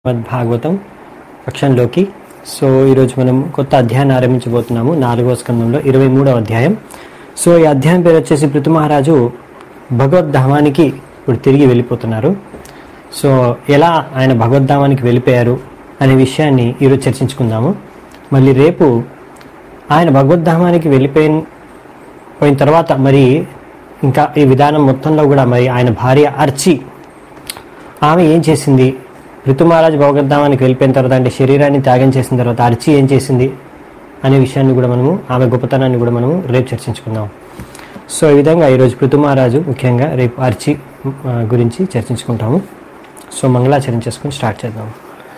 శ్రీమద్ Bhagavatam పక్షంలోకి so ఈరోజు మనం కొత్త అధ్యాయాన్ని ఆరంభించబోతున్నాము నాలుగవ స్కందంలో ఇరవై మూడవ అధ్యాయం సో ఈ అధ్యాయం పేరు వచ్చేసి పృథు మహారాజు భగవద్ధామానికి ఇప్పుడు తిరిగి వెళ్ళిపోతున్నారు సో ఎలా ఆయన భగవద్ధామానికి వెళ్ళిపోయారు అనే విషయాన్ని ఈరోజు చర్చించుకుందాము మళ్ళీ రేపు ఆయన భగవద్ధామానికి వెళ్ళిపోయిన పోయిన తర్వాత మరి ఇంకా ఈ విధానం మొత్తంలో కూడా మరి ఆయన భార్య అర్చి ఆమె ఏం చేసింది ఋతుమహారాజు భగవద్ధామానికి వెళ్ళిపోయిన తర్వాత అంటే శరీరాన్ని త్యాగం చేసిన తర్వాత అర్చి ఏం చేసింది అనే విషయాన్ని కూడా మనము ఆమె గొప్పతనాన్ని కూడా మనము రేపు చర్చించుకుందాం సో ఈ విధంగా ఈరోజు పృథుమహారాజు ముఖ్యంగా రేపు అర్చి ఆ, గురించి చర్చించుకుంటాము సో మంగళాచరణ చేసుకుని స్టార్ట్ చేద్దాం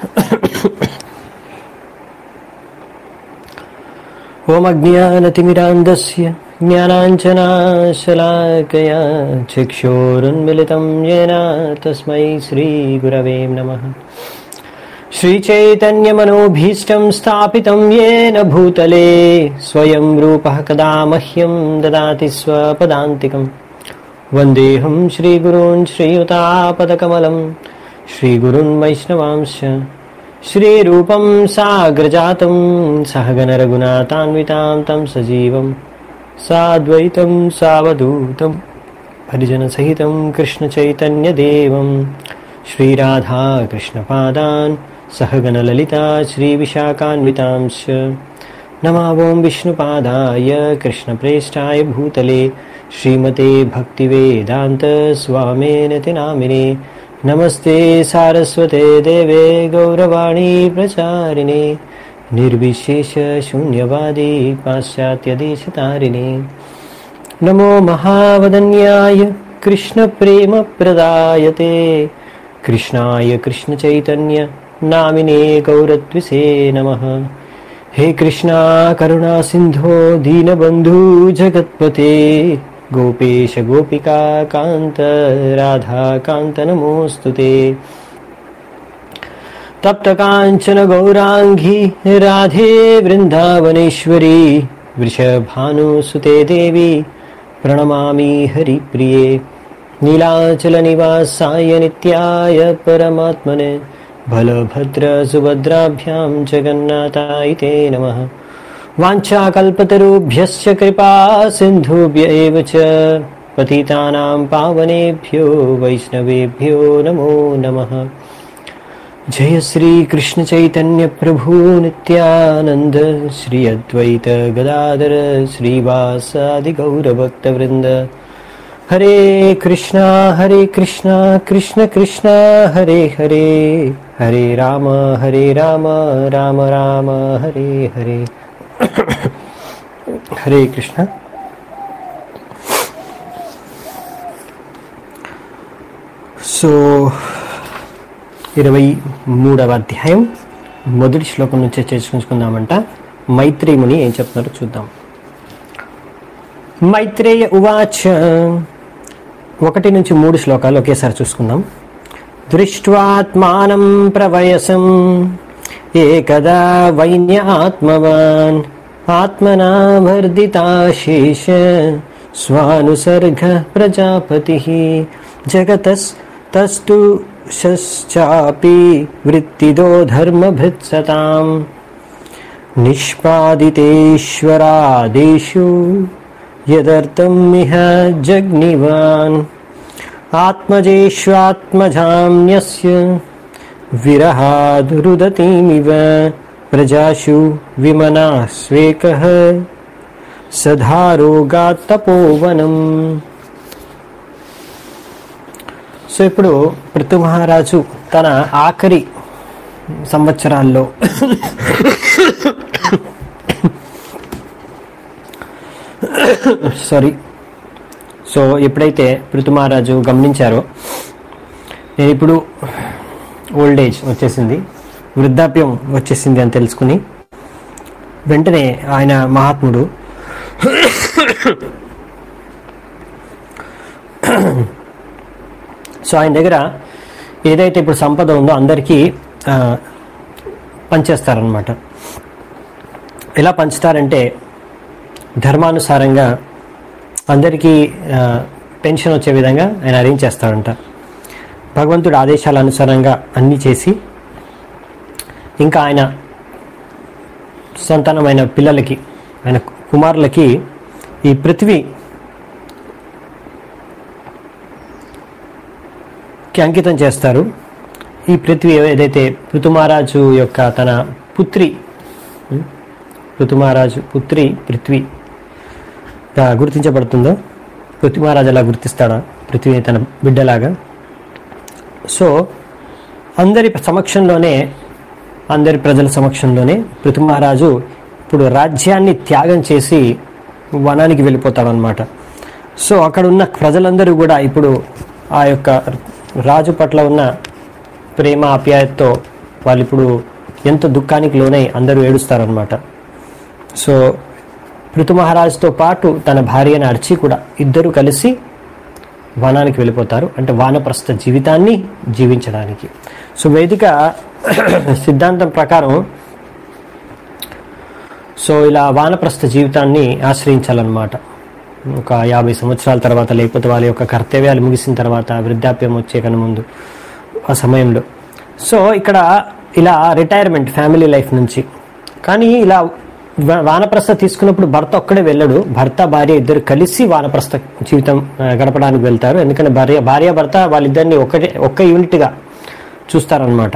ఓమజ్ఞానతిమిరాంధస్య జ్ఞానాంజనాశలాకయా చక్షోరున్మిళితం येन తస్మై శ్రీగురవే నమः श्रीचैतन्यमनोभीष्टं स्थापितं येन भूतले स्वयं रूपः कदा मह्यं ददाति स्वपदान्तिकं वन्देऽहं श्रीगुरून् श्रीयुतापदकमलं श्रीगुरून् वैष्णवांश्च श्रीरूपं साग्रजातं सहगनरघुनाथान्वितां तं सजीवं साद्वैतं सावधूतं परिजनसहितं कृष्णचैतन्यदेवं श्रीराधाकृष्णपादान् सहगणललिता श्रीविशाखान्वितांश्च नमावों विष्णुपादाय कृष्णप्रेष्ठाय भूतले श्रीमते भक्तिवेदान्तस्वामेनति नामिने नमस्ते सारस्वते देवे गौरवाणी प्रचारिणे निर्विशेषशून्यवादी पाश्चात्यदेशतारिणे नमो महावदन्याय कृष्णप्रेमप्रदायते कृष्णाय कृष्णचैतन्य नामिने गौरत्विसे नमः हे कृष्णा करुणा सिन्धो दीनबन्धु जगत्पते गोपेश गोपिका कान्त राधा कान्त नमोऽस्तु ते तप्तकाञ्चन गौराङ्गी राधे वृन्दावनेश्वरी वृषभानुसुते देवी प्रणमामि हरिप्रिये नीलाचलनिवासाय नित्याय परमात्मने बलभद्रसुभद्राभ्यां जगन्नाथाय ते नमः वाञ्छाकल्पतरुभ्यश्च कृपा सिन्धुभ्य एव च पतितानां पावनेभ्यो वैष्णवेभ्यो नमो नमः जय श्री कृष्ण चैतन्य प्रभु नित्यानंद श्री अद्वैत गदाधर श्रीवासादि गौरभक्त वृंद हरे कृष्णा हरे कृष्णा कृष्ण कृष्णा हरे हरे हरे राम हरे राम राम राम हरे हरे हरे कृष्ण సో ఇరవై మూడవ అధ్యాయం మొదటి శ్లోకం నుంచి చర్చించుకుందామంట మైత్రేయుని ఏం చెప్తున్నారో చూద్దాం మైత్రేయ ఉవాచ ఒకటి నుంచి మూడు శ్లోకాలు ఒకేసారి చూసుకుందాం దృష్ట్వాత్మానం ప్రవయసం ఏకదా వైన్య ఆత్మవాన్ ఆత్మనా వర్ధితాశేష స్వానుసర్గ ప్రజాపతి జగతస్తు శశ్చాపి వృత్తిదో ధర్మభృత్సతాం నిష్పాదితేశ్వరాదేషు యదర్థం ఇహ జగ్నివాన్ ఆత్మజేష్వాత్మజామ్యస్య విరహాదురుదతీమివ ప్రజాషు విమనా స్వేకః సధారోగాత్తపోవనం సో ఇప్పుడు పృథు మహారాజు తన ఆఖరి సంవత్సరాల్లో సారీ సో ఎప్పుడైతే పృథు మహారాజు గమనించారో నేను ఇప్పుడు ఓల్డ్ ఏజ్ వచ్చేసింది వృద్ధాప్యం వచ్చేసింది అని తెలుసుకుని వెంటనే ఆయన మహాత్ముడు సో ఆయన దగ్గర ఏదైతే ఇప్పుడు సంపద ఉందో అందరికీ ఆ, పంచేస్తారనమాట ఎలా పంచుతారంటే ధర్మానుసారంగా అందరికీ ఆ, పెన్షన్ వచ్చే విధంగా ఆయన అరేంజ్ చేస్తాడంట భగవంతుడి ఆదేశాల అనుసారంగా అన్నీ చేసి ఇంకా ఆయన సంతానమైన పిల్లలకి ఆయన కుమారులకి ఈ పృథ్వీ కి అంకితం చేస్తారు ఈ పృథ్వీ ఏదైతే పృథుమహారాజు యొక్క తన పుత్రి ఉం? పృథుమహారాజు పుత్రి పృథ్వీ గా గుర్తించబడుతుందో పృథ్వీమహారాజు అలా గుర్తిస్తాడా పృథ్వీ తన బిడ్డలాగా సో అందరి సమక్షంలోనే అందరి ప్రజల సమక్షంలోనే పృథుమహారాజు ఇప్పుడు రాజ్యాన్ని త్యాగం చేసి వనానికి వెళ్ళిపోతాడనమాట సో అక్కడ ఉన్న ప్రజలందరూ కూడా ఇప్పుడు ఆ యొక్క రాజు పట్ల ఉన్న ప్రేమ ఆప్యాయతతో వాళ్ళు ఇప్పుడు ఎంత దుఃఖానికి లోనై అందరూ ఏడుస్తారనమాట సో పృథు మహారాజుతో పాటు తన భార్యను అర్చి కూడా ఇద్దరు కలిసి వనానికి వెళ్ళిపోతారు అంటే వానప్రస్థ జీవితాన్ని జీవించడానికి సో వేదిక సిద్ధాంతం ప్రకారం సో ఇలా వానప్రస్థ జీవితాన్ని ఆశ్రయించాలన్నమాట ఒక యాభై సంవత్సరాల తర్వాత లేకపోతే వాళ్ళ యొక్క కర్తవ్యాలు ముగిసిన తర్వాత వృద్ధాప్యం వచ్చే కన్నా ముందు ఆ సమయంలో సో ఇక్కడ ఇలా రిటైర్మెంట్ ఫ్యామిలీ లైఫ్ నుంచి కానీ ఇలా వా- వానప్రస్థ తీసుకున్నప్పుడు భర్త ఒక్కడే వెళ్ళడు భర్త భార్య ఇద్దరు కలిసి వానప్రస్థ జీవితం ఆ, గడపడానికి వెళ్తారు ఎందుకంటే భార్య భార్య భర్త వాళ్ళిద్దరిని ఒకటే ఒక్క యూనిట్గా చూస్తారనమాట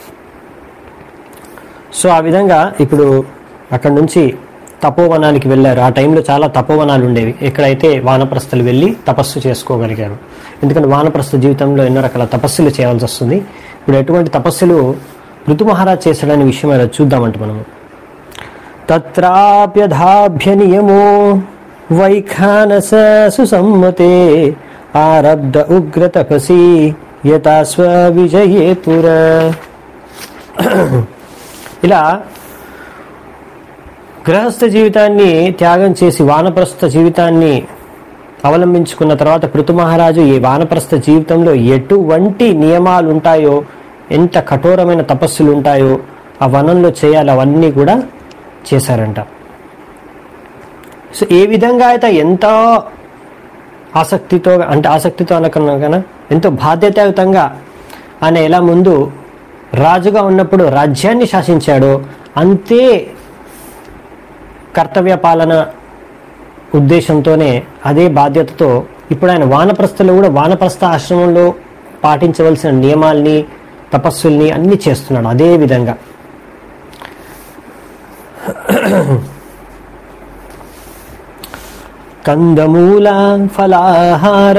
సో ఆ విధంగా ఇప్పుడు అక్కడ నుంచి తపోవనానికి వెళ్ళారు ఆ టైంలో చాలా తపోవనాలు ఉండేవి ఎక్కడైతే వానప్రస్థలు వెళ్ళి తపస్సు చేసుకోగలిగారు ఎందుకంటే వానప్రస్థ జీవితంలో ఎన్నో రకాల తపస్సులు చేయాల్సి వస్తుంది ఇప్పుడు ఎటువంటి తపస్సులు ఋతు మహారాజ్ చేశాడనే విషయం ఏదో చూద్దామంట మనము తత్రాప్యధాభ్య నియమో వైఖానస సుసమ్మతే ఆరబ్ధ ఉగ్ర తపసి యథా స్వవిజయే పుర ఇలా గృహస్థ జీవితాన్ని త్యాగం చేసి వానప్రస్థ జీవితాన్ని అవలంబించుకున్న తర్వాత పృథు మహారాజు ఈ వానప్రస్థ జీవితంలో ఎటువంటి నియమాలు ఉంటాయో ఎంత కఠోరమైన తపస్సులు ఉంటాయో ఆ వనంలో చేయాలి అవన్నీ కూడా చేశారంట సో ఏ విధంగా అయితే ఎంతో ఆసక్తితో అంటే ఆసక్తితో అనకన్నా కన్నా ఎంతో బాధ్యతాయుతంగా ఆయన ఎలా ముందు రాజుగా ఉన్నప్పుడు రాజ్యాన్ని శాసించాడో అంతే కర్తవ్య పాలన ఉద్దేశంతోనే అదే బాధ్యతతో ఇప్పుడు ఆయన వానప్రస్థలో కూడా వానప్రస్థ ఆశ్రమంలో పాటించవలసిన నియమాల్ని తపస్సుల్ని అన్ని చేస్తున్నాడు అదే విధంగా కందమూల ఫలాహార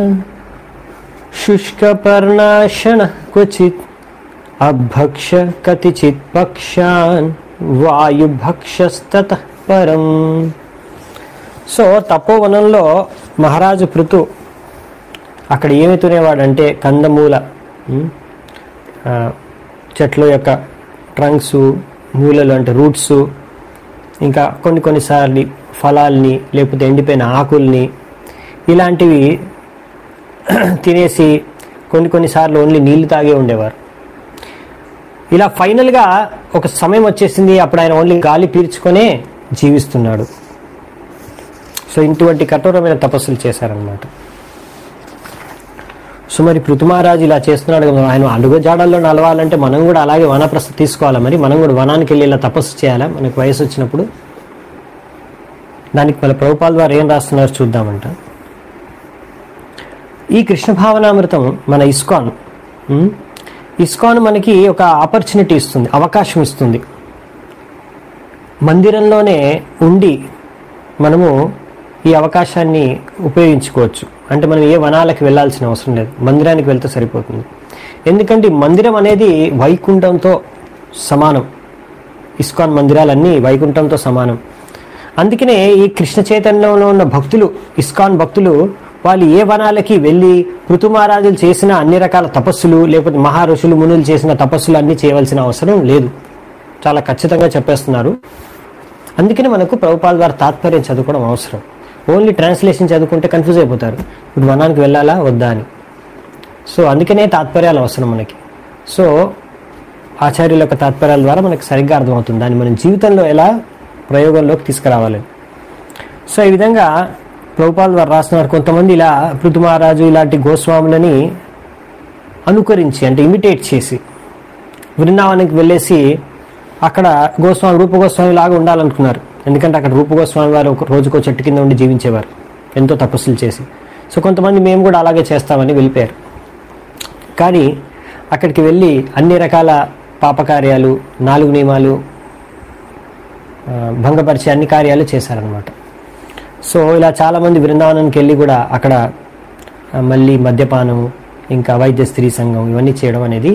శుష్కపర్ణాశన క్వచిత్ అభక్ష కతిచిత్ పక్షాన్ వాయుభక్షస్తత పరం సో తపోవనంలో మహారాజు పృథు అక్కడ ఏమి తినేవాడంటే కందమూల ఉమ్, ఆ, చెట్ల యొక్క ట్రంక్స్ మూలలు అంటే రూట్స్ ఇంకా కొన్ని కొన్నిసార్లు ఫలాల్ని లేకపోతే ఎండిపోయిన ఆకుల్ని ఇలాంటివి తినేసి కొన్ని కొన్నిసార్లు ఓన్లీ నీళ్లు తాగే ఉండేవారు ఇలా ఫైనల్గా ఒక సమయం వచ్చేసింది అప్పుడు ఆయన ఓన్లీ గాలి పీల్చుకొనే జీవిస్తున్నాడు సో ఇటువంటి కఠోరమైన తపస్సులు చేశారనమాట సో మరి పృథుమహారాజు ఇలా చేస్తున్నాడు కదా ఆయన అడుగుజాడల్లో నలవాలంటే మనం కూడా అలాగే వనప్రస్థ తీసుకోవాలా మరి మనం కూడా వనానికి వెళ్ళి ఇలా తపస్సు చేయాలా మనకు వయసు వచ్చినప్పుడు దానికి మన ప్రభుపాల్ వారు ఏం రాస్తున్నారు చూద్దామంట ఈ కృష్ణ భావనామృతం మన ఇస్కాన్ ఉమ్, ఇస్కాన్ మనకి ఒక ఆపర్చునిటీ ఇస్తుంది అవకాశం ఇస్తుంది మందిరంలోనే ఉండి మనము ఈ అవకాశాన్ని ఉపయోగించుకోవచ్చు అంటే మనం ఏ వనాలకు వెళ్ళాల్సిన అవసరం లేదు మందిరానికి వెళ్తే సరిపోతుంది ఎందుకంటే ఈ మందిరం అనేది వైకుంఠంతో సమానం ఇస్కాన్ మందిరాలన్నీ వైకుంఠంతో సమానం అందుకనే ఈ కృష్ణ చైతన్యంలో ఉన్న భక్తులు ఇస్కాన్ భక్తులు వాళ్ళు ఏ వనాలకి వెళ్ళి ఋతుమహారాజులు చేసిన అన్ని రకాల తపస్సులు లేకపోతే మహారుషులు మునులు చేసిన తపస్సులు అన్నీ చేయవలసిన అవసరం లేదు చాలా ఖచ్చితంగా చెప్పేస్తున్నారు అందుకనే మనకు ప్రభుపాల్ వారి తాత్పర్యం చదువుకోవడం అవసరం ఓన్లీ ట్రాన్స్లేషన్ చదువుకుంటే కన్ఫ్యూజ్ అయిపోతారు ఇప్పుడు వనానికి వెళ్ళాలా వద్దా అని సో అందుకనే తాత్పర్యాలు అవసరం మనకి సో ఆచార్యుల యొక్క తాత్పర్యాల ద్వారా మనకి సరిగ్గా అర్థమవుతుంది దాన్ని మనం జీవితంలో ఎలా ప్రయోగంలోకి తీసుకురావాలి సో ఈ విధంగా ప్రభుపాల్ వారు రాస్తున్నారు కొంతమంది ఇలా పృథు మహారాజు ఇలాంటి గోస్వాములని అనుకరించి అంటే ఇమిటేట్ చేసి బృందావనానికి వెళ్ళేసి అక్కడ గోస్వామి రూపగోస్వామి లాగా ఉండాలనుకున్నారు ఎందుకంటే అక్కడ రూపగోస్వామి వారు ఒక రోజుకో చెట్టు కింద ఉండి జీవించేవారు ఎంతో తపస్సులు చేసి సో కొంతమంది మేము కూడా అలాగే చేస్తామని వెళ్ళిపోయారు కానీ అక్కడికి వెళ్ళి అన్ని రకాల పాపకార్యాలు నాలుగు నియమాలు ఆ, భంగపరిచే అన్ని కార్యాలు చేశారనమాట సో ఇలా చాలామంది బృందావనానికి వెళ్ళి కూడా అక్కడ ఆ, మళ్ళీ మద్యపానం ఇంకా వైద్య స్త్రీ సంఘం ఇవన్నీ చేయడం అనేది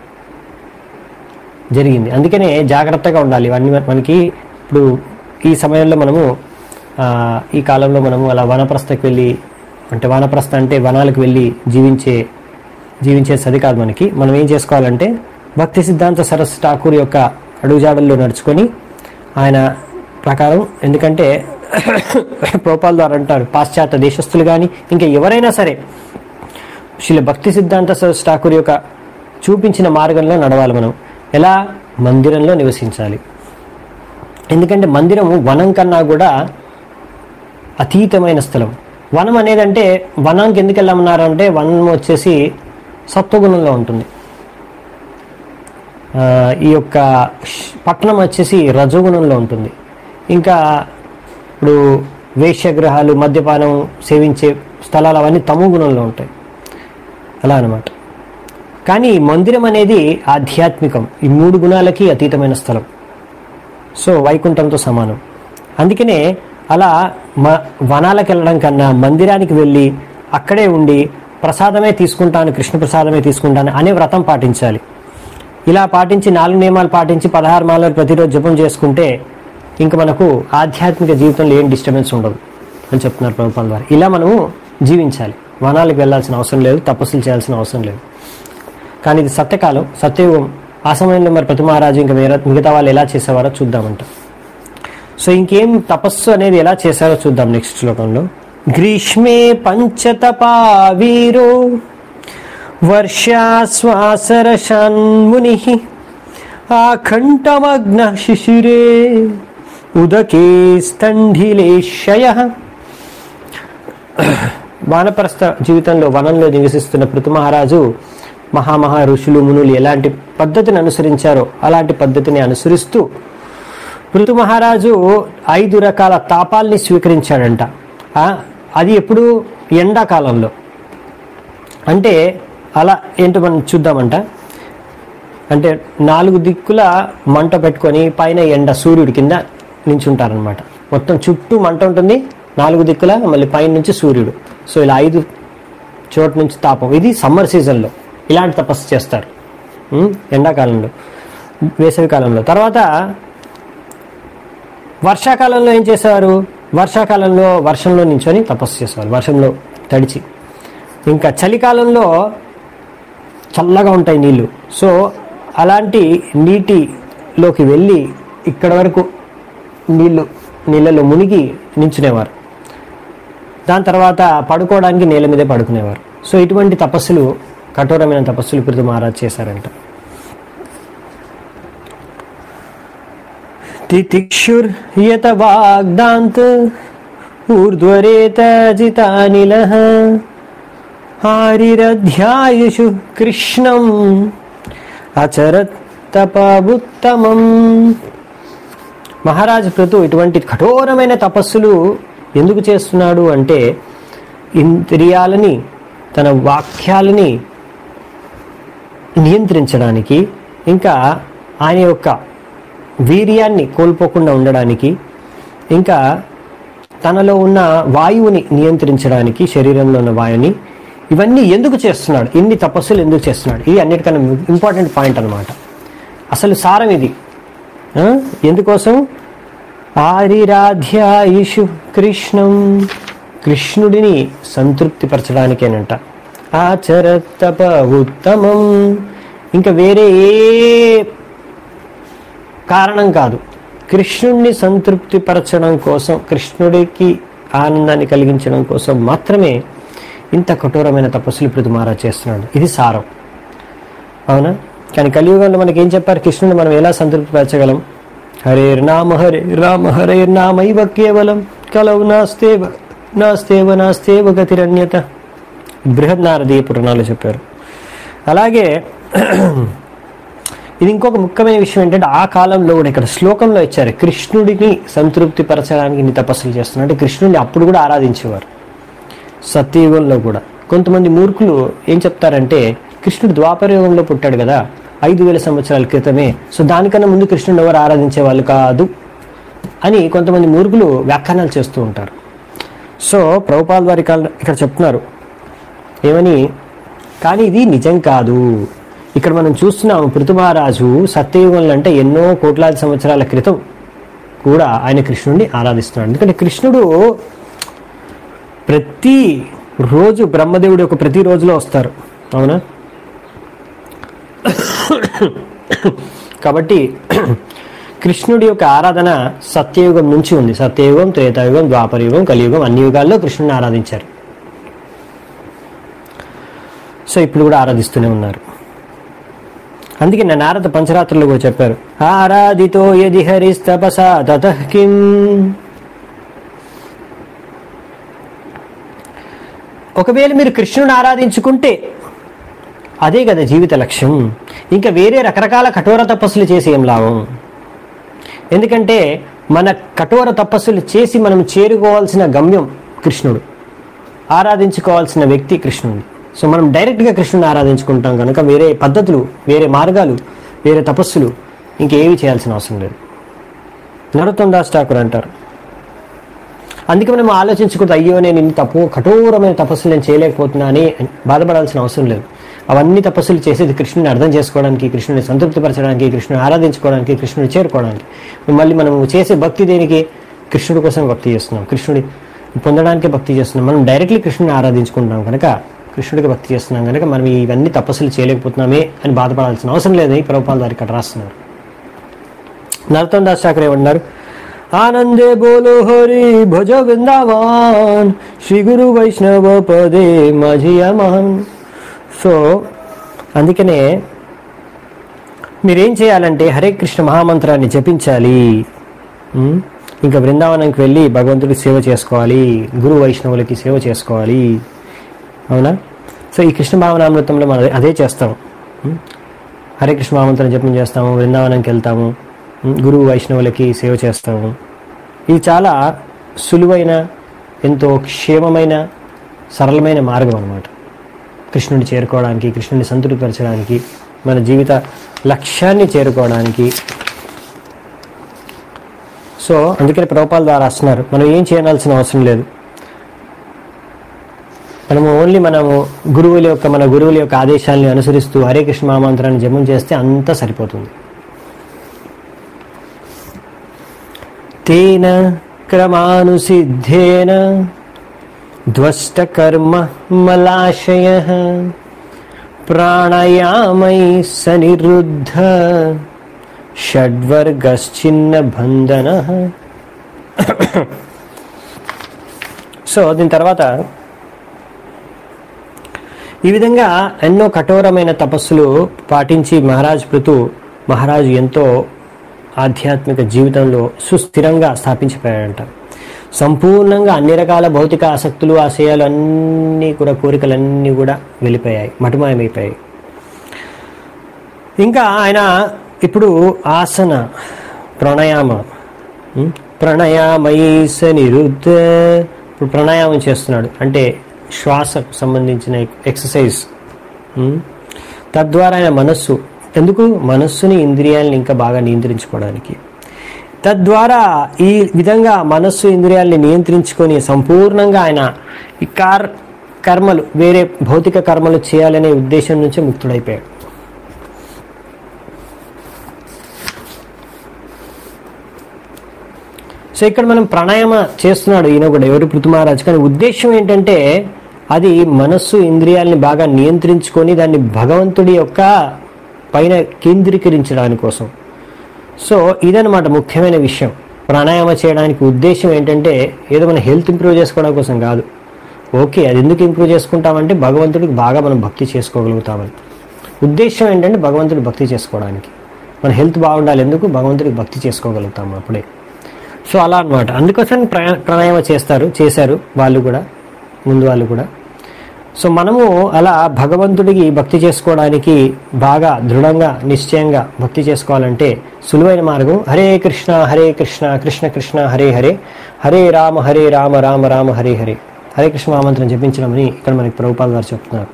జరిగింది అందుకనే జాగ్రత్తగా ఉండాలి ఇవన్నీ మన- మనకి ఇప్పుడు ఈ సమయంలో మనము ఆ, ఈ కాలంలో మనము అలా వనప్రస్థకి వెళ్ళి అంటే వానప్రస్థ అంటే వనాలకు వెళ్ళి జీవించే జీవించే సది కాదు మనకి మనం ఏం చేసుకోవాలంటే భక్తి సిద్ధాంత సరస్సు ఠాకూర్ యొక్క అడుగుజాడల్లో నడుచుకొని ఆయన ప్రకారం ఎందుకంటే ప్రోపాల్ ద్వారా అంటారు పాశ్చాత్య దేశస్తులు కానీ ఇంకా ఎవరైనా సరే శ్రీల భక్తి సిద్ధాంత సరస్సు ఠాకూర్ యొక్క చూపించిన మార్గంలో నడవాలి మనం ఎలా మందిరంలో నివసించాలి ఎందుకంటే మందిరము వనం కన్నా కూడా అతీతమైన స్థలం వనం అనేది అంటే వనానికి ఎందుకు వెళ్ళమన్నారు అంటే వనం వచ్చేసి సత్వగుణంలో ఉంటుంది ఆ, ఈ యొక్క ష్- పట్టణం వచ్చేసి రజోగుణంలో ఉంటుంది ఇంకా ఇప్పుడు వేశ్యగ్రహాలు మద్యపానం సేవించే స్థలాలు అవన్నీ తమో గుణంలో ఉంటాయి అలా అన్నమాట కానీ మందిరం అనేది ఆధ్యాత్మికం ఈ మూడు గుణాలకి అతీతమైన స్థలం సో వైకుంఠంతో సమానం అందుకనే అలా మ వనాలకు వెళ్ళడం కన్నా మందిరానికి వెళ్ళి అక్కడే ఉండి ప్రసాదమే తీసుకుంటాను కృష్ణ ప్రసాదమే తీసుకుంటాను అనే వ్రతం పాటించాలి ఇలా పాటించి నాలుగు నియమాలు పాటించి పదహారు మాలలు ప్రతిరోజు జపం చేసుకుంటే ఇంకా మనకు ఆధ్యాత్మిక జీవితంలో ఏం డిస్టర్బెన్స్ ఉండదు అని చెప్తున్నారు ప్రభుత్వం ద్వారా ఇలా మనము జీవించాలి వనాలకు వెళ్ళాల్సిన అవసరం లేదు తపస్సులు చేయాల్సిన అవసరం లేదు కానీ ఇది సత్యకాలం సత్యయుగం ఆ సమయంలో మరి ప్రతి మహారాజు ఇంకా వేరే మిగతా వాళ్ళు ఎలా చేసేవారో చూద్దామంట సో ఇంకేం తపస్సు అనేది ఎలా చేశారో చూద్దాం నెక్స్ట్ శ్లోకంలో గ్రీష్మే పంచతపా వీరో వర్షాశ్వాసరశాన్ముని ఆఖండమగ్న శిశిరే ఉదకే స్థంఢిలేశయ వానప్రస్థ జీవితంలో వనంలో నివసిస్తున్న పృథు మహారాజు మహామహా ఋషులు మునులు ఎలాంటి పద్ధతిని అనుసరించారో అలాంటి పద్ధతిని అనుసరిస్తూ పృథు మహారాజు ఐదు రకాల తాపాల్ని స్వీకరించాడంట ఆ, అది ఎప్పుడు ఎండాకాలంలో అంటే అలా ఏంటో మనం చూద్దామంట అంటే నాలుగు దిక్కుల మంట పెట్టుకొని పైన ఎండ సూర్యుడి కింద నించుంటారనమాట మొత్తం చుట్టూ మంట ఉంటుంది నాలుగు దిక్కుల మళ్ళీ పైన నుంచి సూర్యుడు సో ఇలా ఐదు చోట నుంచి తాపం ఇది సమ్మర్ సీజన్లో ఇలాంటి తపస్సు చేస్తారు ఉం? ఎండాకాలంలో వేసవి కాలంలో తర్వాత వర్షాకాలంలో ఏం చేసేవారు వర్షాకాలంలో వర్షంలో నించొని తపస్సు చేసేవారు వర్షంలో తడిచి ఇంకా చలికాలంలో చల్లగా ఉంటాయి నీళ్లు సో అలాంటి నీటిలోకి వెళ్ళి ఇక్కడ వరకు నీళ్లు నీళ్ళలో మునిగి నించునేవారు దాని తర్వాత పడుకోవడానికి నేల మీదే పడుకునేవారు సో ఇటువంటి తపస్సులు కఠోరమైన తపస్సులు పృథు మహారాజ్ చేశారంట తితిక్షుర్యత వాగ్దాంత్ ఊర్ధ్వరేత జితానిల ఆరిరధ్యాయుషు కృష్ణం అచరత్ తపబుత్తమం మహారాజు పృథు ఇటువంటి కఠోరమైన తపస్సులు ఎందుకు చేస్తున్నాడు అంటే ఇంద్రియాలని తన వాక్యాలని నియంత్రించడానికి ఇంకా ఆయన యొక్క వీర్యాన్ని కోల్పోకుండా ఉండడానికి ఇంకా తనలో ఉన్న వాయువుని నియంత్రించడానికి శరీరంలో ఉన్న వాయువుని ఇవన్నీ ఎందుకు చేస్తున్నాడు ఇన్ని తపస్సులు ఎందుకు చేస్తున్నాడు ఇది అన్నిటికన్నా ఇంపార్టెంట్ పాయింట్ అన్నమాట అసలు సారం ఇది ఆ? ఎందుకోసం ఆరిరాధ్యాయుషు కృష్ణం కృష్ణుడిని సంతృప్తిపరచడానికేనంట ఆచరతప ఉత్తమం ఇంకా వేరే ఏ కారణం కాదు కృష్ణుడిని సంతృప్తిపరచడం కోసం కృష్ణుడికి ఆనందాన్ని కలిగించడం కోసం మాత్రమే ఇంత కఠోరమైన తపస్సులు ఇప్పుడు మహారాజ్ చేస్తున్నాడు ఇది సారం అవునా కానీ కలియుగంలో మనకి ఏం చెప్పారు కృష్ణుని మనం ఎలా సంతృప్తిపరచగలం హరే నామ హరే రామ హరే నామైవ కేవలం కలవు నాస్తేవ నాస్తేవ నాస్తేవ గతిరన్యత బృహద్ నారదీయ పురాణాలు చెప్పారు అలాగే ఇది ఇంకొక ముఖ్యమైన విషయం ఏంటంటే ఆ కాలంలో కూడా ఇక్కడ శ్లోకంలో ఇచ్చారు కృష్ణుడిని సంతృప్తి పరచడానికి ఇన్ని తపస్సులు చేస్తున్నారు అంటే కృష్ణుడిని అప్పుడు కూడా ఆరాధించేవారు సత్యయుగంలో కూడా కొంతమంది మూర్ఖులు ఏం చెప్తారంటే కృష్ణుడు ద్వాపర యుగంలో పుట్టాడు కదా ఐదు వేల సంవత్సరాల క్రితమే సో దానికన్నా ముందు కృష్ణుడు ఎవరు ఆరాధించే వాళ్ళు కాదు అని కొంతమంది మూర్ఖులు వ్యాఖ్యానాలు చేస్తూ ఉంటారు సో ప్రభుపాల్ వారి కాలం ఇక్కడ చెప్తున్నారు ఏమని కానీ ఇది నిజం కాదు ఇక్కడ మనం చూస్తున్నాము పృథుమహారాజు సత్యయుగంలో అంటే ఎన్నో కోట్లాది సంవత్సరాల క్రితం కూడా ఆయన కృష్ణుడిని ఆరాధిస్తున్నాడు ఎందుకంటే కృష్ణుడు ప్రతి రోజు బ్రహ్మదేవుడు యొక్క ప్రతి రోజులో వస్తారు అవునా కాబట్టి కృష్ణుడి యొక్క ఆరాధన సత్యయుగం నుంచి ఉంది సత్యయుగం త్రేతాయుగం ద్వాపరయుగం కలియుగం అన్ని యుగాల్లో కృష్ణుని ఆరాధించారు సో ఇప్పుడు కూడా ఆరాధిస్తూనే ఉన్నారు అందుకే నా నారద పంచరాత్రులు కూడా చెప్పారు ఆరాధితో యది హరిస్తపసా తతః కిం ఒకవేళ మీరు కృష్ణుని ఆరాధించుకుంటే అదే కదా జీవిత లక్ష్యం ఇంకా వేరే రకరకాల కఠోర తపస్సులు చేసి ఏం లాభం ఎందుకంటే మన కఠోర తపస్సులు చేసి మనం చేరుకోవాల్సిన గమ్యం కృష్ణుడు ఆరాధించుకోవాల్సిన వ్యక్తి కృష్ణుడు సో మనం డైరెక్ట్గా కృష్ణుని ఆరాధించుకుంటాం కనుక వేరే పద్ధతులు వేరే మార్గాలు వేరే తపస్సులు ఇంకేవి చేయాల్సిన అవసరం లేదు నరోత్తం దాస్ ఠాకూర్ అంటారు అందుకే మనం ఆలోచించుకుంటూ అయ్యో నేను ఇన్ని తప్పు కఠోరమైన తపస్సులు నేను చేయలేకపోతున్నా అని బాధపడాల్సిన అవసరం లేదు అవన్నీ తపస్సులు చేసేది కృష్ణుని అర్థం చేసుకోవడానికి కృష్ణుని సంతృప్తిపరచడానికి కృష్ణుని ఆరాధించుకోవడానికి కృష్ణుని చేరుకోవడానికి మళ్ళీ మనం చేసే భక్తి దేనికి కృష్ణుడి కోసం భక్తి చేస్తున్నాం కృష్ణుడి పొందడానికే భక్తి చేస్తున్నాం మనం డైరెక్ట్లీ కృష్ణుని ఆరాధించుకుంటున్నాం కనుక కృష్ణుడికి భక్తి చేస్తున్నాం కనుక మనం ఇవన్నీ తపస్సులు చేయలేకపోతున్నామే అని బాధపడాల్సిన అవసరం లేదని ప్రభుపాల్ వారు ఇక్కడ రాస్తున్నారు నరతం దాస్ ఠాకరే ఏమన్నారు ఆనందే బోలో హరి భజ వృందావన్ శ్రీ గురు వైష్ణవ పదే మహియమహన్ సో అందుకనే మీరేం చేయాలంటే హరే కృష్ణ మహామంత్రాన్ని జపించాలి ఉం? ఇంకా బృందావనంకి వెళ్ళి భగవంతుడికి సేవ చేసుకోవాలి గురు వైష్ణవులకి సేవ చేసుకోవాలి అవునా సో ఈ కృష్ణ భావనామృతంలో మనం అదే చేస్తాం ఉం? హరే కృష్ణ మహామంత్రం జపం చేస్తాము బృందావనంకి వెళ్తాము ఉం? గురువు వైష్ణవులకి సేవ చేస్తాము ఇది చాలా సులువైన ఎంతో క్షేమమైన సరళమైన మార్గం అన్నమాట కృష్ణుని చేరుకోవడానికి కృష్ణుని సంతృప్తిపరచడానికి మన జీవిత లక్ష్యాన్ని చేరుకోవడానికి సో అందుకని ప్రభుపాల ద్వారా రాస్తున్నారు మనం ఏం చేయాల్సిన అవసరం లేదు మనము ఓన్లీ మనము గురువుల యొక్క మన గురువుల యొక్క ఆదేశాలను అనుసరిస్తూ హరే కృష్ణ మహామంత్రాన్ని జపం చేస్తే అంతా సరిపోతుంది తేన క్రమానుసిద్ధేన ధ్వష్టకర్మ మలాశయ ప్రాణాయామై సనిరుద్ధ షడ్వర్గశ్చిన్న బంధన సో దీని తర్వాత ఈ విధంగా ఎన్నో కఠోరమైన తపస్సులు పాటించి మహారాజ్ పృథు మహారాజు ఎంతో ఆధ్యాత్మిక జీవితంలో సుస్థిరంగా స్థాపించిపోయాడంట సంపూర్ణంగా అన్ని రకాల భౌతిక ఆసక్తులు ఆశయాలు అన్నీ కూడా కోరికలన్నీ కూడా వెళ్ళిపోయాయి మటుమాయమైపోయాయి ఇంకా ఆయన ఇప్పుడు ఆసన ప్రాణాయామ ఉం? ప్రాణాయామయస నిరుద్ధ ఇప్పుడు ప్రాణాయామం చేస్తున్నాడు అంటే శ్వాసకు సంబంధించిన ఎక్సర్సైజ్ ఉం? తద్వారా ఆయన మనస్సు ఎందుకు మనస్సుని ఇంద్రియాలను ఇంకా బాగా నియంత్రించుకోవడానికి తద్వారా ఈ విధంగా మనస్సు ఇంద్రియాల్ని నియంత్రించుకొని సంపూర్ణంగా ఆయన ఈ కార్ కర్మలు వేరే భౌతిక కర్మలు చేయాలనే ఉద్దేశం నుంచి ముక్తుడైపోయాడు సో ఇక్కడ మనం ప్రాణాయామ చేస్తున్నాడు ఈయన కూడా ఎవరు పృథుమహారాజు కానీ ఉద్దేశం ఏంటంటే అది మనస్సు ఇంద్రియాలని బాగా నియంత్రించుకొని దాన్ని భగవంతుడి యొక్క పైన కేంద్రీకరించడానికి కోసం సో ఇదనమాట ముఖ్యమైన విషయం ప్రాణాయామ చేయడానికి ఉద్దేశం ఏంటంటే ఏదో మన హెల్త్ ఇంప్రూవ్ చేసుకోవడం కోసం కాదు ఓకే అది ఎందుకు ఇంప్రూవ్ చేసుకుంటామంటే భగవంతుడికి బాగా మనం భక్తి చేసుకోగలుగుతామని ఉద్దేశం ఏంటంటే భగవంతుడి భక్తి చేసుకోవడానికి మన హెల్త్ బాగుండాలి ఎందుకు భగవంతుడికి భక్తి చేసుకోగలుగుతాము అప్పుడే సో అలా అన్నమాట అందుకోసం ప్రా ప్రాణాయామ చేస్తారు చేశారు వాళ్ళు కూడా ముందు వాళ్ళు కూడా సో మనము అలా భగవంతుడికి భక్తి చేసుకోవడానికి బాగా దృఢంగా నిశ్చయంగా భక్తి చేసుకోవాలంటే సులువైన మార్గం హరే కృష్ణ హరే కృష్ణ కృష్ణ కృష్ణ హరే హరే హరే రామ హరే రామ రామ రామ హరే హరే హరే కృష్ణ మహామంత్రం జపించడమని ఇక్కడ మనకి ప్రభుపాల్ గారు చెప్తున్నారు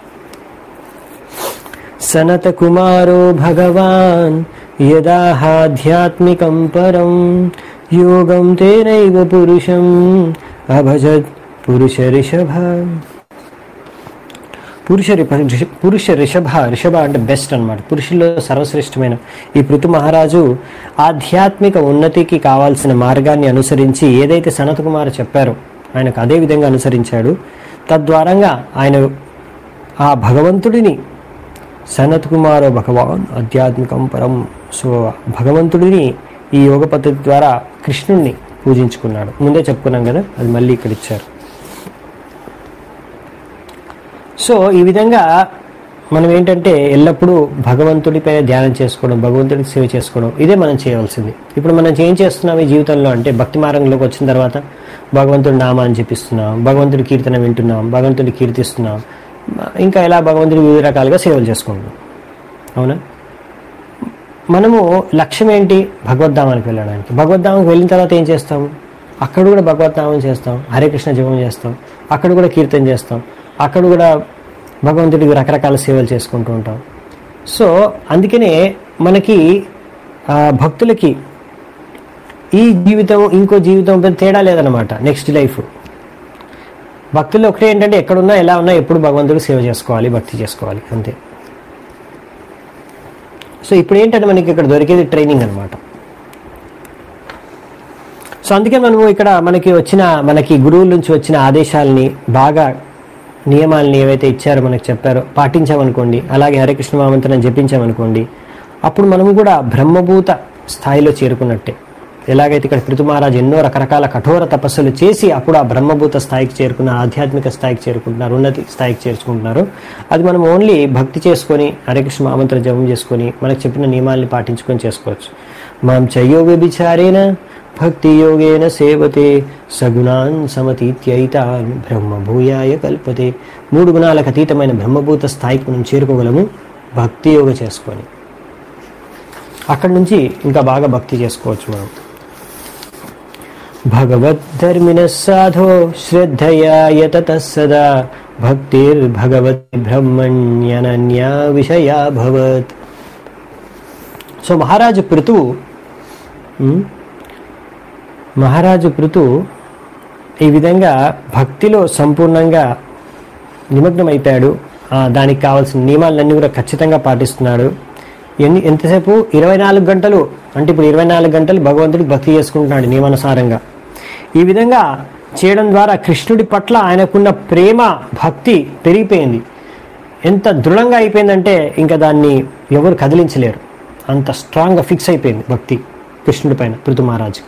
సనత కుమారో భగవాన్ యదాహాధ్యాత్మికం పరం యోగం తేనైవ పురుషం అభజత్ పురుష రిషభ పురుష రిప- రిష- పురుష రిషభ రిషభ అంటే బెస్ట్ అన్నమాట పురుషుల్లో సర్వశ్రేష్టమైన ఈ పృథు మహారాజు ఆధ్యాత్మిక ఉన్నతికి కావాల్సిన మార్గాన్ని అనుసరించి ఏదైతే సనత్ కుమార్ చెప్పారో ఆయనకు అదే విధంగా అనుసరించాడు తద్వారంగా ఆయన ఆ భగవంతుడిని సనత్ కుమారో భగవాన్ ఆధ్యాత్మికం పరం సో భగవంతుడిని ఈ యోగ పద్ధతి ద్వారా కృష్ణుణ్ణి పూజించుకున్నాడు ముందే చెప్పుకున్నాం కదా అది మళ్ళీ ఇక్కడ ఇచ్చారు సో ఈ విధంగా మనం ఏంటంటే ఎల్లప్పుడూ భగవంతుడిపై ధ్యానం చేసుకోవడం భగవంతుడికి సేవ చేసుకోవడం ఇదే మనం చేయవలసింది ఇప్పుడు మనం ఏం చేస్తున్నాం ఈ జీవితంలో అంటే భక్తి మార్గంలోకి వచ్చిన తర్వాత భగవంతుడి నామాన్ని జపిస్తున్నాం భగవంతుడి కీర్తన వింటున్నాం భగవంతుడి కీర్తిస్తున్నాం ఇంకా ఇలా భగవంతుడి వివిధ రకాలుగా సేవలు చేసుకుంటున్నాం అవునా మనము లక్ష్యం ఏంటి భగవద్ధామానికి వెళ్ళడానికి భగవద్ధామానికి వెళ్ళిన తర్వాత ఏం చేస్తాము అక్కడ కూడా భగవద్ధామం చేస్తాం హరే కృష్ణ జపం చేస్తాం అక్కడ కూడా కీర్తన చేస్తాం అక్కడ కూడా భగవంతుడికి రకరకాల సేవలు చేసుకుంటూ ఉంటాం సో అందుకనే మనకి ఆ, భక్తులకి ఈ జీవితం ఇంకో జీవితం పెద్ద తేడా లేదనమాట నెక్స్ట్ లైఫ్ భక్తులు ఒకటే ఏంటంటే ఎక్కడున్నా ఎలా ఉన్నా ఎప్పుడు భగవంతుడికి సేవ చేసుకోవాలి భక్తి చేసుకోవాలి అంతే సో ఇప్పుడు ఏంటంటే మనకి ఇక్కడ దొరికేది ట్రైనింగ్ అనమాట సో అందుకే మనము ఇక్కడ మనకి వచ్చిన మనకి గురువుల నుంచి వచ్చిన ఆదేశాలని బాగా నియమాలని ఏవైతే ఇచ్చారో మనకి చెప్పారో పాటించామనుకోండి అలాగే హరికృష్ణ మహామంత్రం జపించామనుకోండి అప్పుడు మనము కూడా బ్రహ్మభూత స్థాయిలో చేరుకున్నట్టే ఎలాగైతే ఇక్కడ పృథు మహారాజు ఎన్నో రకరకాల కఠోర తపస్సులు చేసి అప్పుడు ఆ బ్రహ్మభూత స్థాయికి చేరుకున్న ఆధ్యాత్మిక స్థాయికి చేరుకుంటున్నారు ఉన్నతి స్థాయికి చేర్చుకుంటున్నారు అది మనం ఓన్లీ భక్తి చేసుకొని హరికృష్ణ మహామంత్రం జపం చేసుకొని మనకు చెప్పిన నియమాల్ని పాటించుకొని చేసుకోవచ్చు మాం చయ్యో వ్యభిచారేణ భక్తి యోగేన సేవతే సగుణాన్ సమతీత్యైతాన్ బ్రహ్మభూయాయ కల్పతే మూడు గుణాలకు అతీతమైన బ్రహ్మభూత స్థాయికి మనం చేరుకోగలము భక్తి యోగ చేసుకొని అక్కడి నుంచి ఇంకా బాగా భక్తి చేసుకోవచ్చు మనం భగవద్ధర్మిణ సాధో శ్రద్ధయా యతత సదా భక్తిర్భగవతి బ్రహ్మణ్యనన్యా విషయా భవత్ సో మహారాజు పృతువు ఉమ్, మహారాజు పృతు ఈ విధంగా భక్తిలో సంపూర్ణంగా నిమగ్నమైపోయాడు ఆ, దానికి కావాల్సిన నియమాలన్నీ కూడా ఖచ్చితంగా పాటిస్తున్నాడు ఎన్ని ఎంతసేపు ఇరవై నాలుగు గంటలు అంటే ఇప్పుడు ఇరవై నాలుగు గంటలు భగవంతుడికి భక్తి చేసుకుంటున్నాడు నియమానుసారంగా ఈ విధంగా చేయడం ద్వారా కృష్ణుడి పట్ల ఆయనకున్న ప్రేమ భక్తి పెరిగిపోయింది ఎంత దృఢంగా అయిపోయిందంటే ఇంకా దాన్ని ఎవరు కదిలించలేరు అంత స్ట్రాంగ్గా ఫిక్స్ అయిపోయింది భక్తి కృష్ణుడి పైన పృథు మహారాజు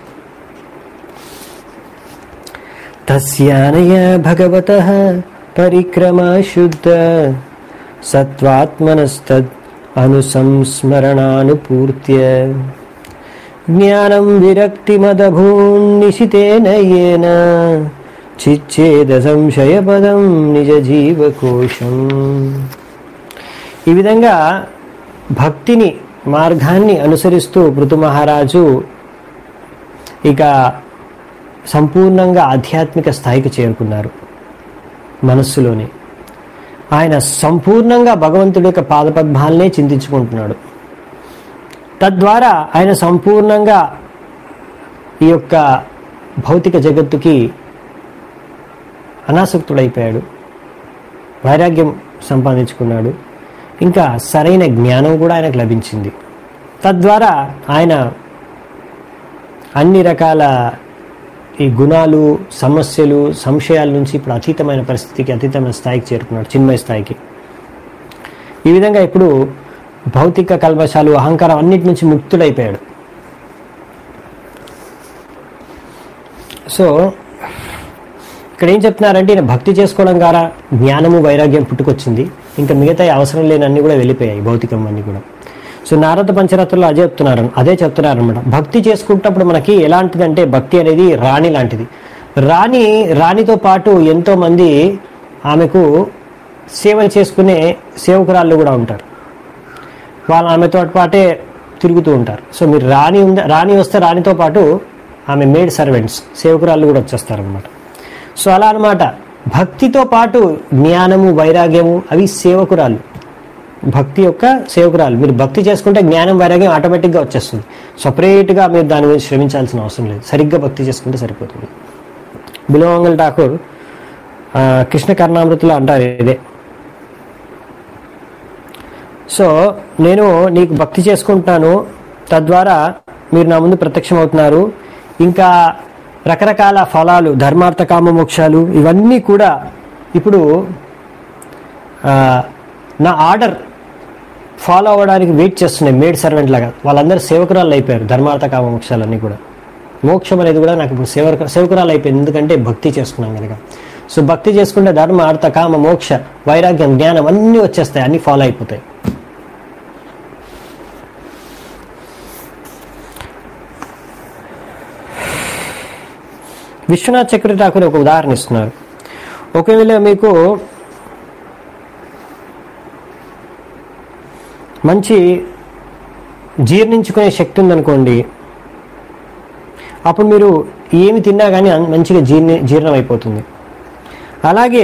తస్యానయ భగవత పరిక్రమా శుద్ధ సత్వాత్మనస్తద్ అనుసంస్మరణానుపూర్త్య జ్ఞానం విరక్తిమదభూన్నిశితేన ఏన చిచ్చేద సంశయపదం నిజ జీవకోశం ఈ విధంగా భక్తిని మార్గాన్ని అనుసరిస్తూ పృథు మహారాజు ఇక సంపూర్ణంగా ఆధ్యాత్మిక స్థాయికి చేరుకున్నారు మనస్సులోనే ఆయన సంపూర్ణంగా భగవంతుడి యొక్క పాదపద్మాలనే చింతించుకుంటున్నాడు తద్వారా ఆయన సంపూర్ణంగా ఈ యొక్క భౌతిక జగత్తుకి అనాసక్తుడైపోయాడు వైరాగ్యం సంపాదించుకున్నాడు ఇంకా సరైన జ్ఞానం కూడా ఆయనకు లభించింది తద్వారా ఆయన అన్ని రకాల ఈ గుణాలు సమస్యలు సంశయాల నుంచి ఇప్పుడు అతీతమైన పరిస్థితికి అతీతమైన స్థాయికి చేరుకున్నాడు చిన్మయ స్థాయికి ఈ విధంగా ఇప్పుడు భౌతిక కల్మషాలు అహంకారం అన్నిటి నుంచి ముక్తుడైపోయాడు సో ఇక్కడ ఏం చెప్తున్నారంటే ఈయన భక్తి చేసుకోవడం ద్వారా జ్ఞానము వైరాగ్యం పుట్టుకొచ్చింది ఇంకా మిగతా అవసరం లేని అన్ని కూడా వెళ్ళిపోయాయి భౌతికం అన్ని కూడా సో నారద పంచరత్నంలో అదే చెప్తున్నారు అదే చెప్తున్నారు అనమాట భక్తి చేసుకుంటప్పుడు మనకి ఎలాంటిదంటే భక్తి అనేది రాణి లాంటిది రాణి రాణితో పాటు ఎంతో మంది ఆమెకు సేవలు చేసుకునే సేవకురాళ్ళు కూడా ఉంటారు వాళ్ళు ఆమెతో పాటే తిరుగుతూ ఉంటారు సో మీరు రాణి ఉంద రాణి వస్తే రాణితో పాటు ఆమె మేడ్ సర్వెంట్స్ సేవకురాళ్ళు కూడా వచ్చేస్తారు అనమాట సో అలా అనమాట భక్తితో పాటు జ్ఞానము వైరాగ్యము అవి సేవకురాలు భక్తి యొక్క సేవకురాలు మీరు భక్తి చేసుకుంటే జ్ఞానం వైరాగ్యం ఆటోమేటిక్గా వచ్చేస్తుంది సపరేట్గా మీరు దాని గురించి శ్రమించాల్సిన అవసరం లేదు సరిగ్గా భక్తి చేసుకుంటే సరిపోతుంది బిలోమంగల్ ఠాకూర్ ఆ, కృష్ణ కర్ణామృతిలో అంటారు ఇదే సో నేను నీకు భక్తి చేసుకుంటాను తద్వారా మీరు నా ముందు ప్రత్యక్షమవుతున్నారు ఇంకా రకరకాల ఫలాలు ధర్మార్థ కామ మోక్షాలు ఇవన్నీ కూడా ఇప్పుడు ఆ, నా ఆర్డర్ ఫాలో అవ్వడానికి వెయిట్ చేస్తున్నాయి మేడ్ సర్వెంట్ లాగా వాళ్ళందరూ సేవకురాలు అయిపోయారు ధర్మార్థ కామ మోక్షాలన్నీ కూడా మోక్షం అనేది కూడా నాకు ఇప్పుడు సేవక సేవకురాలు అయిపోయింది ఎందుకంటే భక్తి చేసుకున్నాం కనుక సో భక్తి చేసుకుంటే ధర్మ అర్థ కామ మోక్ష వైరాగ్యం జ్ఞానం అన్నీ వచ్చేస్తాయి అన్నీ ఫాలో అయిపోతాయి విశ్వనాథ్ చక్రవర్తి ఠాకూర్ ఒక ఉదాహరణ ఇస్తున్నారు ఒకవేళ మీకు మంచి జీర్ణించుకునే శక్తి ఉందనుకోండి అప్పుడు మీరు ఏమి తిన్నా కానీ అన్- మంచిగా జీర్ణ జీర్ణం అయిపోతుంది అలాగే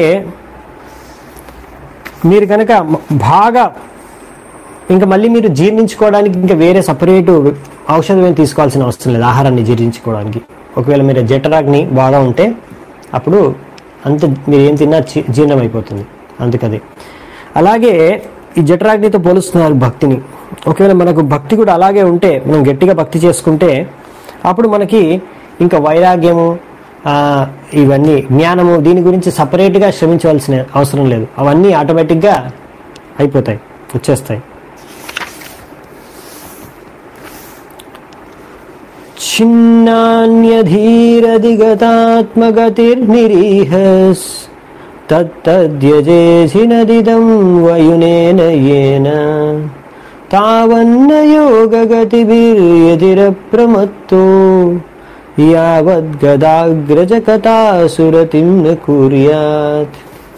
మీరు కనుక మ- బాగా ఇంకా మళ్ళీ మీరు జీర్ణించుకోవడానికి ఇంకా వేరే సపరేటు ఔషధం ఏం తీసుకోవాల్సిన అవసరం లేదు ఆహారాన్ని జీర్ణించుకోవడానికి ఒకవేళ మీరు జఠరాగ్ని బాగా ఉంటే అప్పుడు అంత మీరు ఏం తిన్నా జీ- జీర్ణం అయిపోతుంది అందుకది అలాగే ఈ జఠరాగ్నితో పోలుస్తున్నారు భక్తిని ఒకవేళ మనకు భక్తి కూడా అలాగే ఉంటే మనం గట్టిగా భక్తి చేసుకుంటే అప్పుడు మనకి ఇంకా వైరాగ్యము ఆ, ఇవన్నీ జ్ఞానము దీని గురించి సపరేట్గా శ్రమించవలసిన అవసరం లేదు అవన్నీ ఆటోమేటిక్గా అయిపోతాయి వచ్చేస్తాయి छिन्नान्यधीरधिगतात्मगतिर्निरीहस् तत्तद्यजेसि नदिदं वयुनेन येन तावन्न योगगतिभिर्यतिरप्रमत्तो యావద్గదాగ్రజకథాసురతిం న కుర్యాత్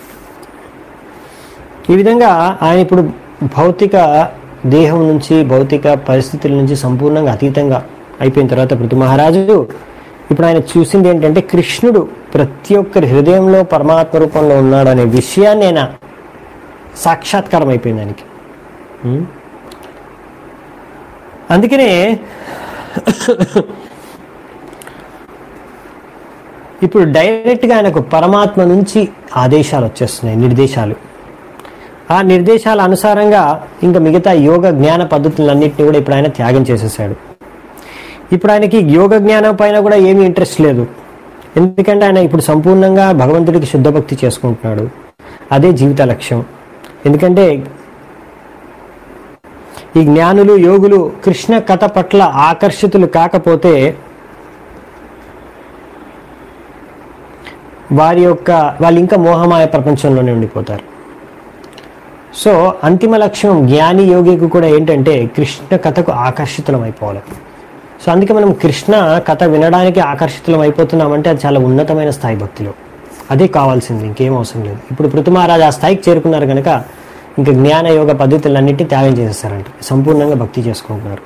ఈ విధంగా ఆయన ఇప్పుడు భౌతిక దేహం నుంచి భౌతిక పరిస్థితుల నుంచి సంపూర్ణంగా అతీతంగా అయిపోయిన తర్వాత పృథు మహారాజు ఇప్పుడు ఆయన చూసింది ఏంటంటే కృష్ణుడు ప్రతి ఒక్కరి హృదయంలో పరమాత్మ రూపంలో ఉన్నాడు అనే విషయాన్ని ఆయన సాక్షాత్కారం అయిపోయింది ఆయనకి ఉం? అందుకనే ఇప్పుడు డైరెక్ట్గా ఆయనకు పరమాత్మ నుంచి ఆదేశాలు వచ్చేస్తున్నాయి నిర్దేశాలు ఆ నిర్దేశాల అనుసారంగా ఇంకా మిగతా యోగ జ్ఞాన పద్ధతులన్నింటినీ కూడా ఇప్పుడు ఆయన త్యాగం చేసేసాడు ఇప్పుడు ఆయనకి యోగ జ్ఞానం పైన కూడా ఏమీ ఇంట్రెస్ట్ లేదు ఎందుకంటే ఆయన ఇప్పుడు సంపూర్ణంగా భగవంతుడికి శుద్ధ భక్తి చేసుకుంటున్నాడు అదే జీవిత లక్ష్యం ఎందుకంటే ఈ జ్ఞానులు యోగులు కృష్ణ కథ పట్ల ఆకర్షితులు కాకపోతే వారి యొక్క వాళ్ళు ఇంకా మోహమాయ ప్రపంచంలోనే ఉండిపోతారు సో అంతిమ లక్ష్యం జ్ఞాని యోగికి కూడా ఏంటంటే కృష్ణ కథకు ఆకర్షితులం అయిపోవాలి సో అందుకే మనం కృష్ణ కథ వినడానికి ఆకర్షితులం అయిపోతున్నామంటే అది చాలా ఉన్నతమైన స్థాయి భక్తిలో అదే కావాల్సింది ఇంకేం అవసరం లేదు ఇప్పుడు పృథుమహారాజు ఆ స్థాయికి చేరుకున్నారు కనుక ఇంకా జ్ఞాన యోగ పద్ధతులన్నింటినీ త్యాగం చేసేస్తారంట సంపూర్ణంగా భక్తి చేసుకుంటున్నారు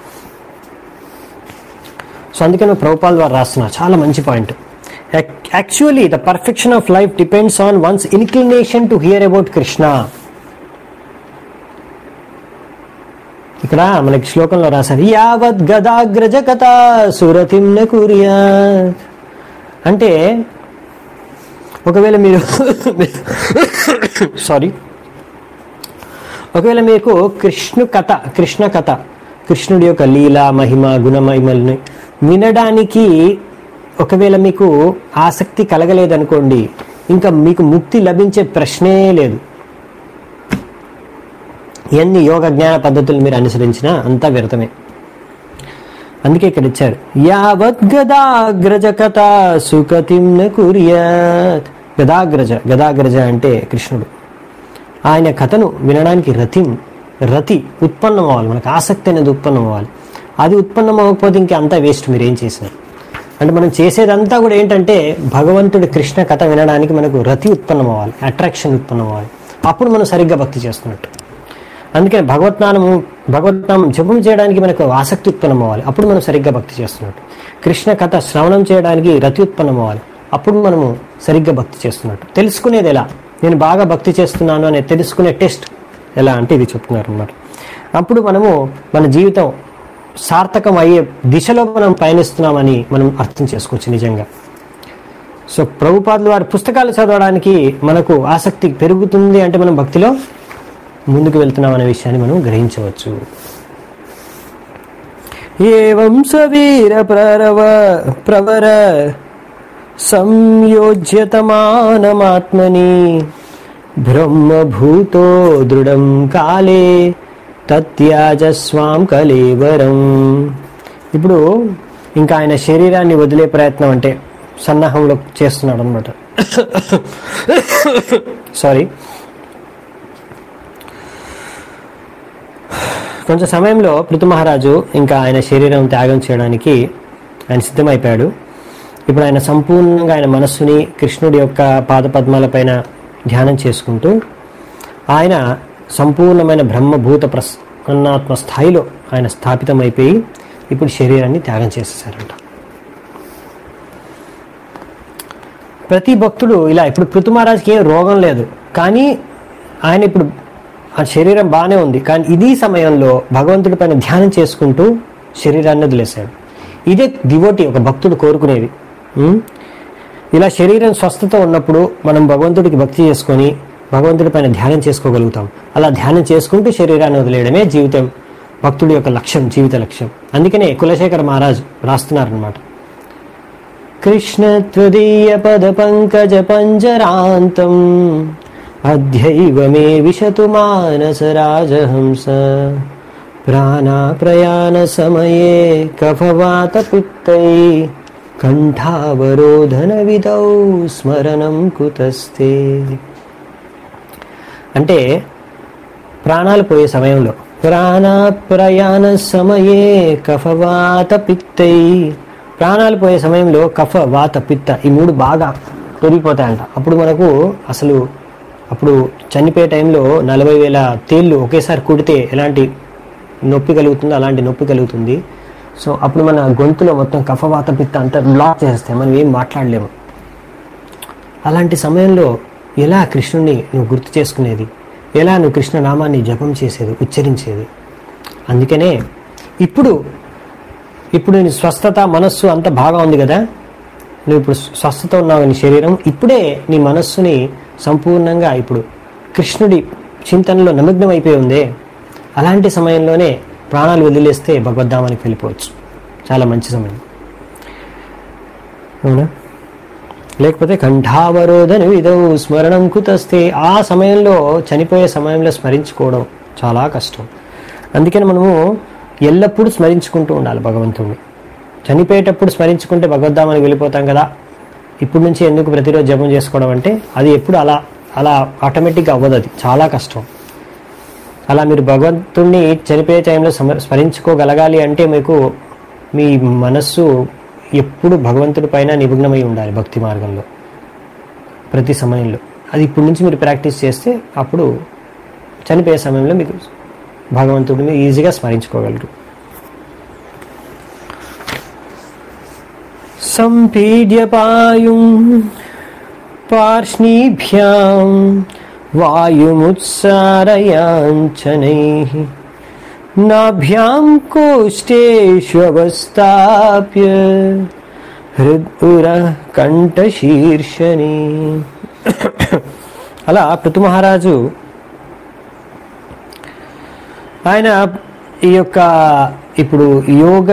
సో అందుకని ప్రభుపాల్ వారు రాస్తున్నారు చాలా మంచి point actually the perfection of life depends on one's inclination to hear about Krishna ఇక్కడ మనకి శ్లోకంలో రాశారు యావత్ గదాగ్రజ కథ సురతిం న కుర్యాత్ అంటే ఒకవేళ మీరు సారీ ఒకవేళ మీకు కృష్ణు కథ కృష్ణ కథ కృష్ణుడి యొక్క లీల మహిమ గుణమహిమల్ని వినడానికి ఒకవేళ మీకు ఆసక్తి కలగలేదనుకోండి ఇంకా మీకు ముక్తి లభించే ప్రశ్నే లేదు ఎన్ని యోగ జ్ఞాన పద్ధతులు మీరు అనుసరించినా అంతా వ్యర్థమే అందుకే ఇక్కడ ఇచ్చారు యావత్ గదాగ్రజ కథ సుఖతిం న కుర్యాత్ గదాగ్రజ గదాగ్రజ అంటే కృష్ణుడు ఆయన కథను వినడానికి రతిం రతి ఉత్పన్నం అవ్వాలి మనకు ఆసక్తి అనేది ఉత్పన్నం అవ్వాలి అది ఉత్పన్నం అవ్వకపోతే ఇంకా అంతా వేస్ట్ మీరు ఏం చేశారు అంటే మనం చేసేదంతా కూడా ఏంటంటే భగవంతుడి కృష్ణ కథ వినడానికి మనకు రతి ఉత్పన్నం అవ్వాలి అట్రాక్షన్ ఉత్పన్నం అవ్వాలి అప్పుడు మనం సరిగ్గా భక్తి చేస్తున్నట్టు అందుకని భగవత్నామము భగవత్నామం జపం చేయడానికి మనకు ఆసక్తి ఉత్పన్నం అవ్వాలి అప్పుడు మనం సరిగ్గా భక్తి చేస్తున్నట్టు కృష్ణ కథ శ్రవణం చేయడానికి రతి ఉత్పన్నం అవ్వాలి అప్పుడు మనము సరిగ్గా భక్తి చేస్తున్నట్టు తెలుసుకునేది ఎలా నేను బాగా భక్తి చేస్తున్నాను అనే తెలుసుకునే టెస్ట్ ఎలా అంటే ఇది చెప్తున్నారు అన్నమాట అప్పుడు మనము మన జీవితం సార్థకం అయ్యే దిశలో మనం పయనిస్తున్నామని మనం అర్థం చేసుకోవచ్చు నిజంగా సో ప్రభుపాదులు వారి పుస్తకాలు చదవడానికి మనకు ఆసక్తి పెరుగుతుంది అంటే మనం భక్తిలో ముందుకు వెళ్తున్నాం అనే విషయాన్ని మనం గ్రహించవచ్చు ఏవం సవీర ప్రరవ ప్రవర సంయోజ్యతమానమాత్మని బ్రహ్మభూతో దృఢం కాలే తత్యాజస్వాం కలేవరం ఇప్పుడు ఇంకా ఆయన శరీరాన్ని వదిలే ప్రయత్నం అంటే సన్నాహంలో చేస్తున్నాడు అనమాట సారీ కొంచెం సమయంలో పృథు మహారాజు ఇంకా ఆయన శరీరం త్యాగం చేయడానికి ఆయన సిద్ధమైపోయాడు ఇప్పుడు ఆయన సంపూర్ణంగా ఆయన మనస్సుని కృష్ణుడి యొక్క పాదపద్మాలపైన ధ్యానం చేసుకుంటూ ఆయన సంపూర్ణమైన బ్రహ్మభూత ప్రసన్నాత్మ స్థాయిలో ఆయన స్థాపితమైపోయి ఇప్పుడు శరీరాన్ని త్యాగం చేసేసారంట ప్రతి భక్తుడు ఇలా ఇప్పుడు పృథు మహారాజ్కి ఏం రోగం లేదు కానీ ఆయన ఇప్పుడు ఆ శరీరం బాగానే ఉంది కానీ ఇది సమయంలో భగవంతుడి పైన ధ్యానం చేసుకుంటూ శరీరాన్ని వదిలేశాడు ఇదే డివోటి ఒక భక్తుడు కోరుకునేది ఉం? ఇలా శరీరం స్వస్థత ఉన్నప్పుడు మనం భగవంతుడికి భక్తి చేసుకొని భగవంతుడి పైన ధ్యానం చేసుకోగలుగుతాం అలా ధ్యానం చేసుకుంటూ శరీరాన్ని వదిలేయడమే జీవితం భక్తుడి యొక్క లక్ష్యం జీవిత లక్ష్యం అందుకనే కులశేఖర మహారాజ్ రాస్తున్నారనమాట కృష్ణ త్వదీయ పద పంకజ పంజరాంతం అధ్యైవ మే విశతు మానస రాజహంస ప్రాణాప్రయాణ సమయే కఫవాత పిత్తై కంఠావరోధన విధౌ స్మరణం కుతస్తే అంటే ప్రాణాలు పోయే సమయంలో ప్రాణాప్రయాణ సమయే కఫవాత పిత్తై ప్రాణాలు పోయే సమయంలో కఫ వాత పిత్త ఈ మూడు బాగా పెరిగిపోతాయంట అప్పుడు మనకు అసలు అప్పుడు చనిపోయే టైంలో నలభై వేల తేళ్ళు ఒకేసారి కుడితే ఎలాంటి నొప్పి కలుగుతుందో అలాంటి నొప్పి కలుగుతుంది సో అప్పుడు మన గొంతులో మొత్తం కఫవాత పిత్త అంతా బ్లాక్ చేస్తాయి మనం ఏం మాట్లాడలేము అలాంటి సమయంలో ఎలా కృష్ణుని నువ్వు గుర్తు చేసుకునేది ఎలా నువ్వు కృష్ణ నామాన్ని జపం చేసేది ఉచ్చరించేది అందుకనే ఇప్పుడు ఇప్పుడు నీ స్వస్థత మనస్సు అంత బాగా ఉంది కదా నువ్వు ఇప్పుడు స్వస్థత ఉన్నావు నీ శరీరం ఇప్పుడే నీ మనస్సుని సంపూర్ణంగా ఇప్పుడు కృష్ణుడి చింతనలో నిమగ్నం అయిపోయి ఉందే అలాంటి సమయంలోనే ప్రాణాలు వదిలేస్తే భగవద్ధామానికి వెళ్ళిపోవచ్చు చాలా మంచి సమయం అవునా లేకపోతే కంఠావరోధన విధౌ స్మరణం కుతస్తే ఆ సమయంలో చనిపోయే సమయంలో స్మరించుకోవడం చాలా కష్టం అందుకని మనము ఎల్లప్పుడూ స్మరించుకుంటూ ఉండాలి భగవంతుడిని చనిపోయేటప్పుడు స్మరించుకుంటే భగవద్ధామానికి వెళ్ళిపోతాం కదా ఇప్పుడు నుంచి ఎందుకు ప్రతిరోజు జపం చేసుకోవడం అంటే అది ఎప్పుడు అలా అలా ఆటోమేటిక్గా అవ్వదు అది చాలా కష్టం అలా మీరు భగవంతుణ్ణి చనిపోయే టైంలో స్మ- స్మరించుకోగలగాలి అంటే మీకు మీ మనస్సు ఎప్పుడు భగవంతుడి పైన నిమగ్నమై ఉండాలి భక్తి మార్గంలో ప్రతి సమయంలో అది ఇప్పటి నుంచి మీరు ప్రాక్టీస్ చేస్తే అప్పుడు చనిపోయే సమయంలో మీకు భగవంతుడిని ఈజీగా స్మరించుకోగలరు సంపీడ్యపాయుం పార్ష్ణీభ్యాం వాయుముత్సారయాంచనైః నాభ్యాం కోష్టేష్వస్థాప్య హృద్పుర కంఠశీర్షని అలా పృథు మహారాజు ఆయన ఈ యొక్క ఇప్పుడు యోగ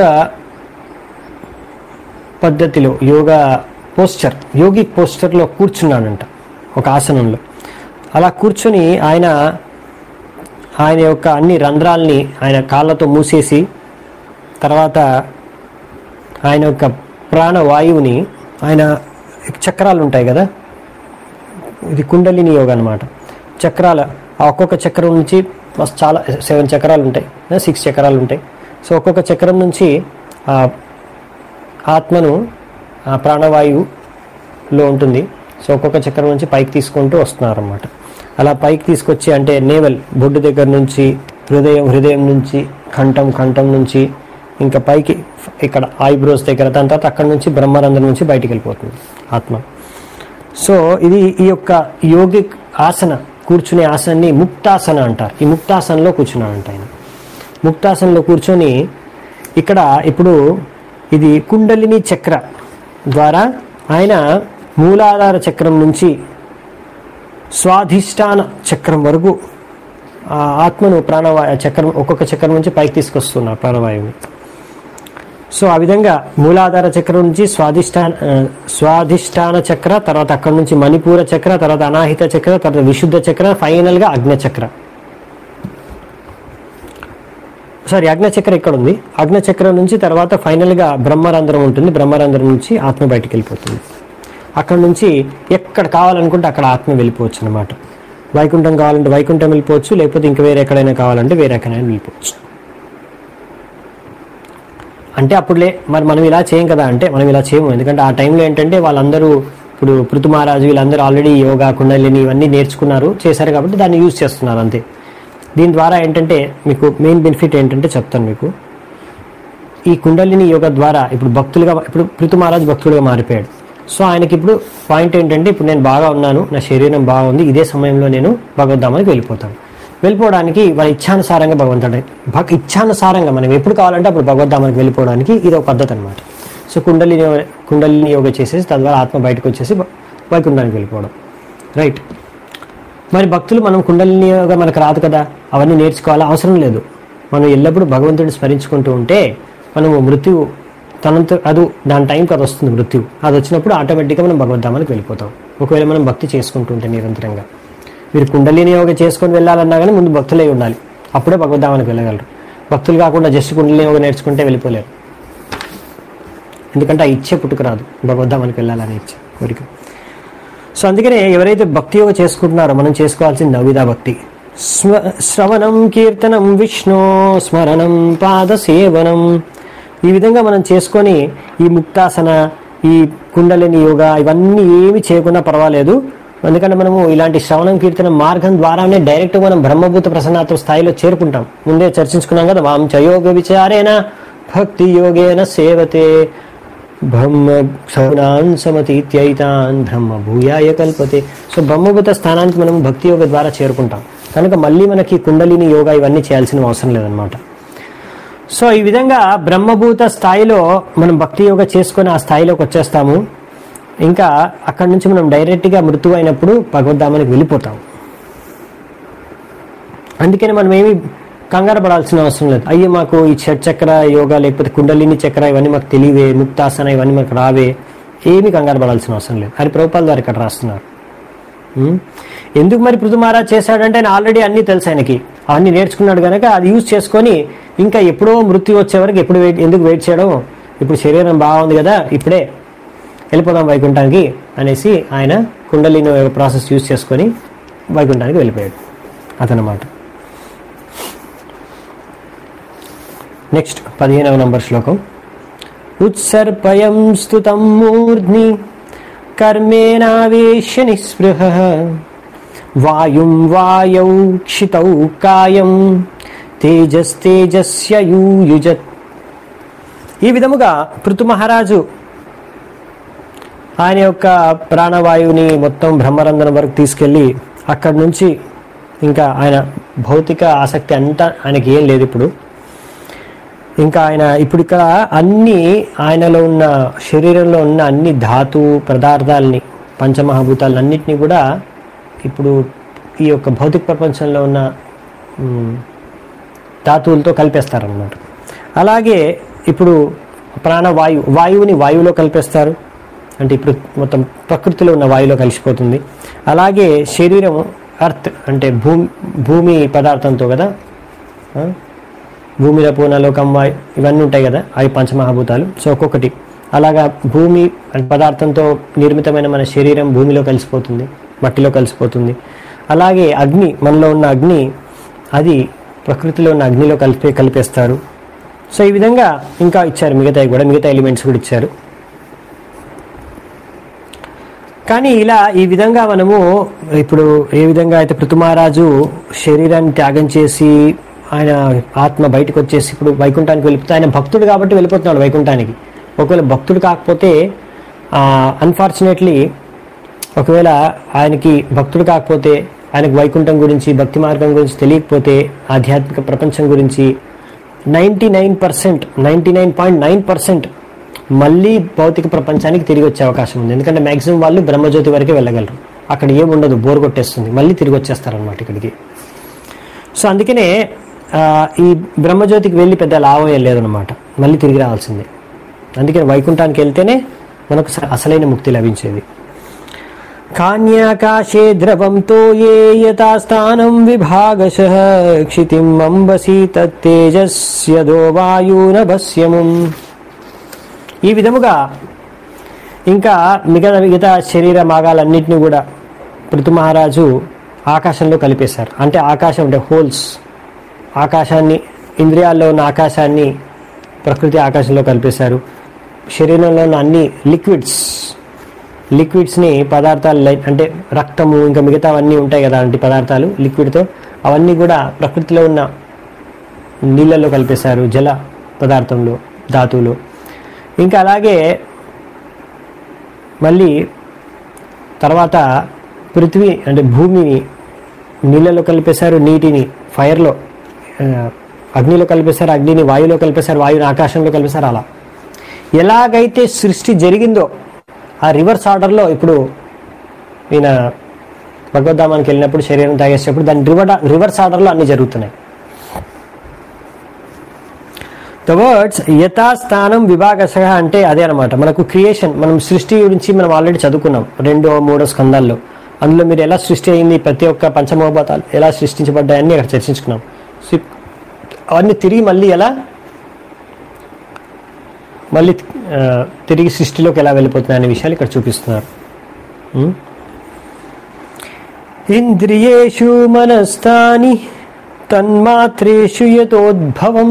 పద్ధతిలో యోగా పోస్చర్ యోగిక్ పోస్చర్లో కూర్చున్నాడంట ఒక ఆసనంలో అలా కూర్చొని ఆయన ఆయన యొక్క అన్ని రంధ్రాల్ని ఆయన కాళ్ళతో మూసేసి తర్వాత ఆయన యొక్క ప్రాణవాయువుని ఆయన చక్రాలు ఉంటాయి కదా ఇది కుండలిని యోగ అనమాట చక్రాల ఆ ఒక్కొక్క చక్రం నుంచి మస్తు చాలా సెవెన్ చక్రాలు ఉంటాయి సిక్స్ చక్రాలు ఉంటాయి సో ఒక్కొక్క చక్రం నుంచి ఆ ఆత్మను ఆ ప్రాణవాయువులో ఉంటుంది సో ఒక్కొక్క చక్రం నుంచి పైకి తీసుకుంటూ వస్తున్నారు అనమాట అలా పైకి తీసుకొచ్చి అంటే నేవల్ బొడ్డు దగ్గర నుంచి హృదయం హృదయం నుంచి కంఠం కంఠం నుంచి ఇంకా పైకి ఇక్కడ ఐబ్రోస్ దగ్గర దాని తర్వాత అక్కడ నుంచి బ్రహ్మరంధ్రం నుంచి బయటికి వెళ్ళిపోతుంది ఆత్మ సో ఇది ఈ యొక్క యోగిక్ ఆసన కూర్చునే ఆసనాన్ని ముక్తాసన అంటారు ఈ ముక్తాసనలో కూర్చున్నాడంట ఆయన ముక్తాసనలో కూర్చొని ఇక్కడ ఇప్పుడు ఇది కుండలిని చక్ర ద్వారా ఆయన మూలాధార చక్రం నుంచి స్వాధిష్టాన చక్రం వరకు ఆ ఆత్మను ప్రాణవాయు చక్రం ఒక్కొక్క చక్రం నుంచి పైకి తీసుకొస్తున్నారు ప్రాణవాయువుని సో ఆ విధంగా మూలాధార చక్రం నుంచి స్వాధిష్టాన ఆ, స్వాధిష్టాన చక్ర తర్వాత అక్కడ నుంచి మణిపూర చక్ర తర్వాత అనాహిత చక్ర తర్వాత విశుద్ధ చక్ర ఫైనల్ గా అగ్ని చక్ర సారీ అగ్ని చక్ర ఇక్కడ ఉంది అగ్ని చక్రం నుంచి తర్వాత ఫైనల్ గా బ్రహ్మరంధ్రం ఉంటుంది బ్రహ్మరంధ్రం నుంచి ఆత్మ బయటికి వెళ్ళిపోతుంది అక్కడ నుంచి ఎక్కడ కావాలనుకుంటే అక్కడ ఆత్మ వెళ్ళిపోవచ్చు అనమాట వైకుంఠం కావాలంటే వైకుంఠం వెళ్ళిపోవచ్చు లేకపోతే ఇంక వేరే ఎక్కడైనా కావాలంటే వేరే ఎక్కడైనా వెళ్ళిపోవచ్చు అంటే అప్పుడులే మరి మనం ఇలా చేయం కదా అంటే మనం ఇలా చేయము ఎందుకంటే ఆ టైంలో ఏంటంటే వాళ్ళందరూ ఇప్పుడు పృథు మహారాజు వీళ్ళందరూ ఆల్రెడీ యోగా కుండలిని ఇవన్నీ నేర్చుకున్నారు చేశారు కాబట్టి దాన్ని యూజ్ చేస్తున్నారు అంతే దీని ద్వారా ఏంటంటే మీకు మెయిన్ బెనిఫిట్ ఏంటంటే చెప్తాను మీకు ఈ కుండలిని యోగా ద్వారా ఇప్పుడు భక్తులుగా ఇప్పుడు పృథు మహారాజు భక్తులుగా మారిపోయాడు సో ఆయనకి ఇప్పుడు పాయింట్ ఏంటంటే ఇప్పుడు నేను బాగా ఉన్నాను నా శరీరం బాగుంది ఇదే సమయంలో నేను భగవద్ధామానికి వెళ్ళిపోతాను వెళ్ళిపోవడానికి వాళ్ళ ఇచ్ఛానుసారంగా భగవంతుడు భక్ ఇచ్ఛానుసారంగా మనం ఎప్పుడు కావాలంటే అప్పుడు భగవద్ధామానికి వెళ్ళిపోవడానికి ఇది ఒక పద్ధతి అనమాట సో కుండలిని కుండలిని యోగా చేసేసి తద్వారా ఆత్మ బయటకు వచ్చేసి వైకుంఠానికి వెళ్ళిపోవడం రైట్ మరి భక్తులు మనం కుండలిని యోగా మనకు రాదు కదా అవన్నీ నేర్చుకోవాలా అవసరం లేదు మనం ఎల్లప్పుడూ భగవంతుడిని స్మరించుకుంటూ ఉంటే మనము మృత్యు తనంత అది దాని టైంకి అది వస్తుంది మృత్యు అది వచ్చినప్పుడు ఆటోమేటిక్గా మనం భగవద్ధామానికి వెళ్ళిపోతాం ఒకవేళ మనం భక్తి చేసుకుంటూ ఉంటే నిరంతరంగా మీరు కుండలిని యోగ చేసుకొని వెళ్ళాలన్నా కానీ ముందు భక్తులై ఉండాలి అప్పుడే భగవద్ధామానికి వెళ్ళగలరు భక్తులు కాకుండా జస్ట్ కుండలిని యోగ నేర్చుకుంటే వెళ్ళిపోలేరు ఎందుకంటే ఆ ఇచ్చే పుట్టుకురాదు భగవద్ధామానికి వెళ్ళాలనే ఇచ్చే కోరిక సో అందుకనే ఎవరైతే భక్తి యోగ చేసుకుంటున్నారో మనం చేసుకోవాల్సింది నవిదా భక్తి స్వ శ్రవణం కీర్తనం విష్ణు స్మరణం పాద సేవనం ఈ విధంగా మనం చేసుకొని ఈ ముక్తాసన ఈ కుండలిని యోగా ఇవన్నీ ఏమి చేయకుండా పర్వాలేదు ఎందుకంటే మనము ఇలాంటి శ్రవణం కీర్తన మార్గం ద్వారానే డైరెక్ట్ మనం బ్రహ్మభూత ప్రసన్నాత్మ స్థాయిలో చేరుకుంటాం ముందే చర్చించుకున్నాం కదా మాం చయోగ విచారేణ భక్తి యోగేన సేవతే బ్రహ్మ సగుణాన్ సమతీత్యైతాన్ బ్రహ్మ భూయాయ కల్పతే సో బ్రహ్మభూత స్థానానికి మనం భక్తి యోగ ద్వారా చేరుకుంటాం కనుక మళ్ళీ మనకి కుండలిని యోగా ఇవన్నీ చేయాల్సిన అవసరం లేదనమాట సో ఈ విధంగా బ్రహ్మభూత స్థాయిలో మనం భక్తి యోగ చేసుకొని ఆ స్థాయిలోకి వచ్చేస్తాము ఇంకా అక్కడి నుంచి మనం డైరెక్ట్గా మృతువు అయినప్పుడు భగవద్ధామానికి వెళ్ళిపోతాం అందుకని మనం ఏమి కంగారు పడాల్సిన అవసరం లేదు అయ్యో మాకు ఈ చక్ర యోగా లేకపోతే కుండలిని చక్ర ఇవన్నీ మాకు తెలియవే ముక్తాసన ఇవన్నీ మాకు రావే ఏమీ కంగారు పడాల్సిన అవసరం లేదు అని ప్రభుపాల్ గారు ఇక్కడ రాస్తున్నారు ఉం? ఎందుకు మరి పృథు మహారాజ్ చేశాడంటే ఆయన ఆల్రెడీ అన్నీ తెలుసు ఆయనకి అవన్నీ నేర్చుకున్నాడు కనుక అది యూజ్ చేసుకొని ఇంకా ఎప్పుడో మృత్యు వచ్చే వరకు ఎప్పుడు వెయిట్ ఎందుకు వెయిట్ చేయడం ఇప్పుడు శరీరం బాగుంది కదా ఇప్పుడే వెళ్ళిపోదాం వైకుంఠానికి అనేసి ఆయన కుండలిని ప్రాసెస్ యూజ్ చేసుకొని వైకుంఠానికి వెళ్ళిపోయాడు అతనమాట నెక్స్ట్ పదిహేనవ నంబర్ శ్లోకం ఉత్సర్పయం స్తుతం మూర్ధ్ని కర్మేనావేశ్య నిస్పృహ వాయుం వాయౌ క్షితౌ కాయం తేజస్తేజస్య యూయుజత్ ఈ విధముగా పృథు మహారాజు ఆయన యొక్క ప్రాణవాయువుని మొత్తం బ్రహ్మరంధ్రం వరకు తీసుకెళ్ళి అక్కడి నుంచి ఇంకా ఆయన భౌతిక ఆసక్తి అంతా ఆయనకి ఏం లేదు ఇప్పుడు ఇంకా ఆయన ఇప్పుడు ఇక్కడ అన్ని ఆయనలో ఉన్న శరీరంలో ఉన్న అన్ని ధాతు పదార్థాలని పంచమహాభూతాలను అన్నిటినీ కూడా ఇప్పుడు ఈ యొక్క భౌతిక ప్రపంచంలో ఉన్న మ్, ధాతువులతో కలిపేస్తారన్నమాట అలాగే ఇప్పుడు ప్రాణవాయు వాయువుని వాయువులో కలిపేస్తారు అంటే ఇప్పుడు మొత్తం ప్రకృతిలో ఉన్న వాయువులో కలిసిపోతుంది అలాగే శరీరం అర్త్ అంటే భూమి భూమి పదార్థంతో కదా ఆ? భూమిలో పూన లోకం వాయు ఇవన్నీ ఉంటాయి కదా అవి పంచమహాభూతాలు సో ఒక్కొక్కటి అలాగా భూమి అంటే పదార్థంతో నిర్మితమైన మన శరీరం భూమిలో కలిసిపోతుంది మట్టిలో కలిసిపోతుంది అలాగే అగ్ని మనలో ఉన్న అగ్ని అది ప్రకృతిలో ఉన్న అగ్నిలో కలిపే కలిపేస్తారు సో ఈ విధంగా ఇంకా ఇచ్చారు మిగతాయి కూడా మిగతా ఎలిమెంట్స్ కూడా ఇచ్చారు కానీ ఇలా ఈ విధంగా మనము ఇప్పుడు ఏ విధంగా అయితే పృథుమహారాజు శరీరాన్ని త్యాగం చేసి ఆయన ఆత్మ బయటకు వచ్చేసి ఇప్పుడు వైకుంఠానికి వెళ్ళిపోతే ఆయన భక్తుడు కాబట్టి వెళ్ళిపోతున్నాడు వైకుంఠానికి ఒకవేళ భక్తుడు కాకపోతే అన్ఫార్చునేట్లీ ఒకవేళ ఆయనకి భక్తుడు కాకపోతే ఆయనకు వైకుంఠం గురించి భక్తి మార్గం గురించి తెలియకపోతే ఆధ్యాత్మిక ప్రపంచం గురించి ninety nine percent ninety nine point nine percent మళ్ళీ భౌతిక ప్రపంచానికి తిరిగి వచ్చే అవకాశం ఉంది ఎందుకంటే మ్యాక్సిమం వాళ్ళు బ్రహ్మజ్యోతి వరకే వెళ్ళగలరు అక్కడ ఏముండదు బోర్ కొట్టేస్తుంది మళ్ళీ తిరిగి వచ్చేస్తారనమాట ఇక్కడికి సో అందుకనే ఆ, ఈ బ్రహ్మజ్యోతికి వెళ్ళి పెద్ద లాభం ఏం లేదనమాట మళ్ళీ తిరిగి రావాల్సిందే అందుకని వైకుంఠానికి వెళ్తేనే మనకు స- అసలైన ముక్తి లభించేది కాన్యాకాశే ద్రవంతో ఏ యథాస్థానం విభాగశ క్షితిం అంబసి తేజస్యదో వాయునభస్యముం ఈ విధముగా ఇంకా మిగతా మిగతా శరీర భాగాలన్నింటినీ కూడా పృథు మహారాజు ఆకాశంలో కలిపేశారు అంటే ఆకాశం అంటే హోల్స్ ఆకాశాన్ని ఇంద్రియాల్లో ఉన్న ఆకాశాన్ని ప్రకృతి ఆకాశంలో కలిపేశారు శరీరంలో ఉన్న అన్ని లిక్విడ్స్ లిక్విడ్స్ని పదార్థాలు లైక్ అంటే రక్తము ఇంకా మిగతావన్నీ ఉంటాయి కదా అలాంటి పదార్థాలు లిక్విడ్తో అవన్నీ కూడా ప్రకృతిలో ఉన్న నీళ్ళల్లో కలిపేశారు జల పదార్థంలో ధాతువులు ఇంకా అలాగే మళ్ళీ తర్వాత పృథ్వీ అంటే భూమిని నీళ్ళలో కలిపేశారు నీటిని ఫైర్లో ఆ, అగ్నిలో కలిపేశారు అగ్నిని వాయువులో కలిపేశారు వాయువుని ఆకాశంలో కలిపేశారు అలా ఎలాగైతే సృష్టి జరిగిందో ఆ రివర్స్ ఆర్డర్లో ఇప్పుడు ఈయన భగవద్ధామానికి వెళ్ళినప్పుడు శరీరం తాగేసేటప్పుడు దాని రివర్ రివర్స్ ఆర్డర్లో అన్ని జరుగుతున్నాయి ద వర్డ్స్ యథాస్థానం విభాగశ అంటే అదే అనమాట మనకు క్రియేషన్ మనం సృష్టి గురించి మనం ఆల్రెడీ చదువుకున్నాం రెండో మూడో స్కందాల్లో అందులో మీరు ఎలా సృష్టి అయింది ప్రతి ఒక్క పంచమోభాతాలు ఎలా సృష్టించబడ్డాయని అక్కడ చర్చించుకున్నాం సో అవన్నీ తిరిగి మళ్ళీ ఎలా మళ్ళీ ఆ, తిరిగి సృష్టిలోకి ఎలా వెళ్ళిపోతున్నాయి అనే విషయాలు ఇక్కడ చూపిస్తున్నారు ఉం? ఇంద్రియేషు మనస్తాని తన్మాత్రేషు యతోద్భవం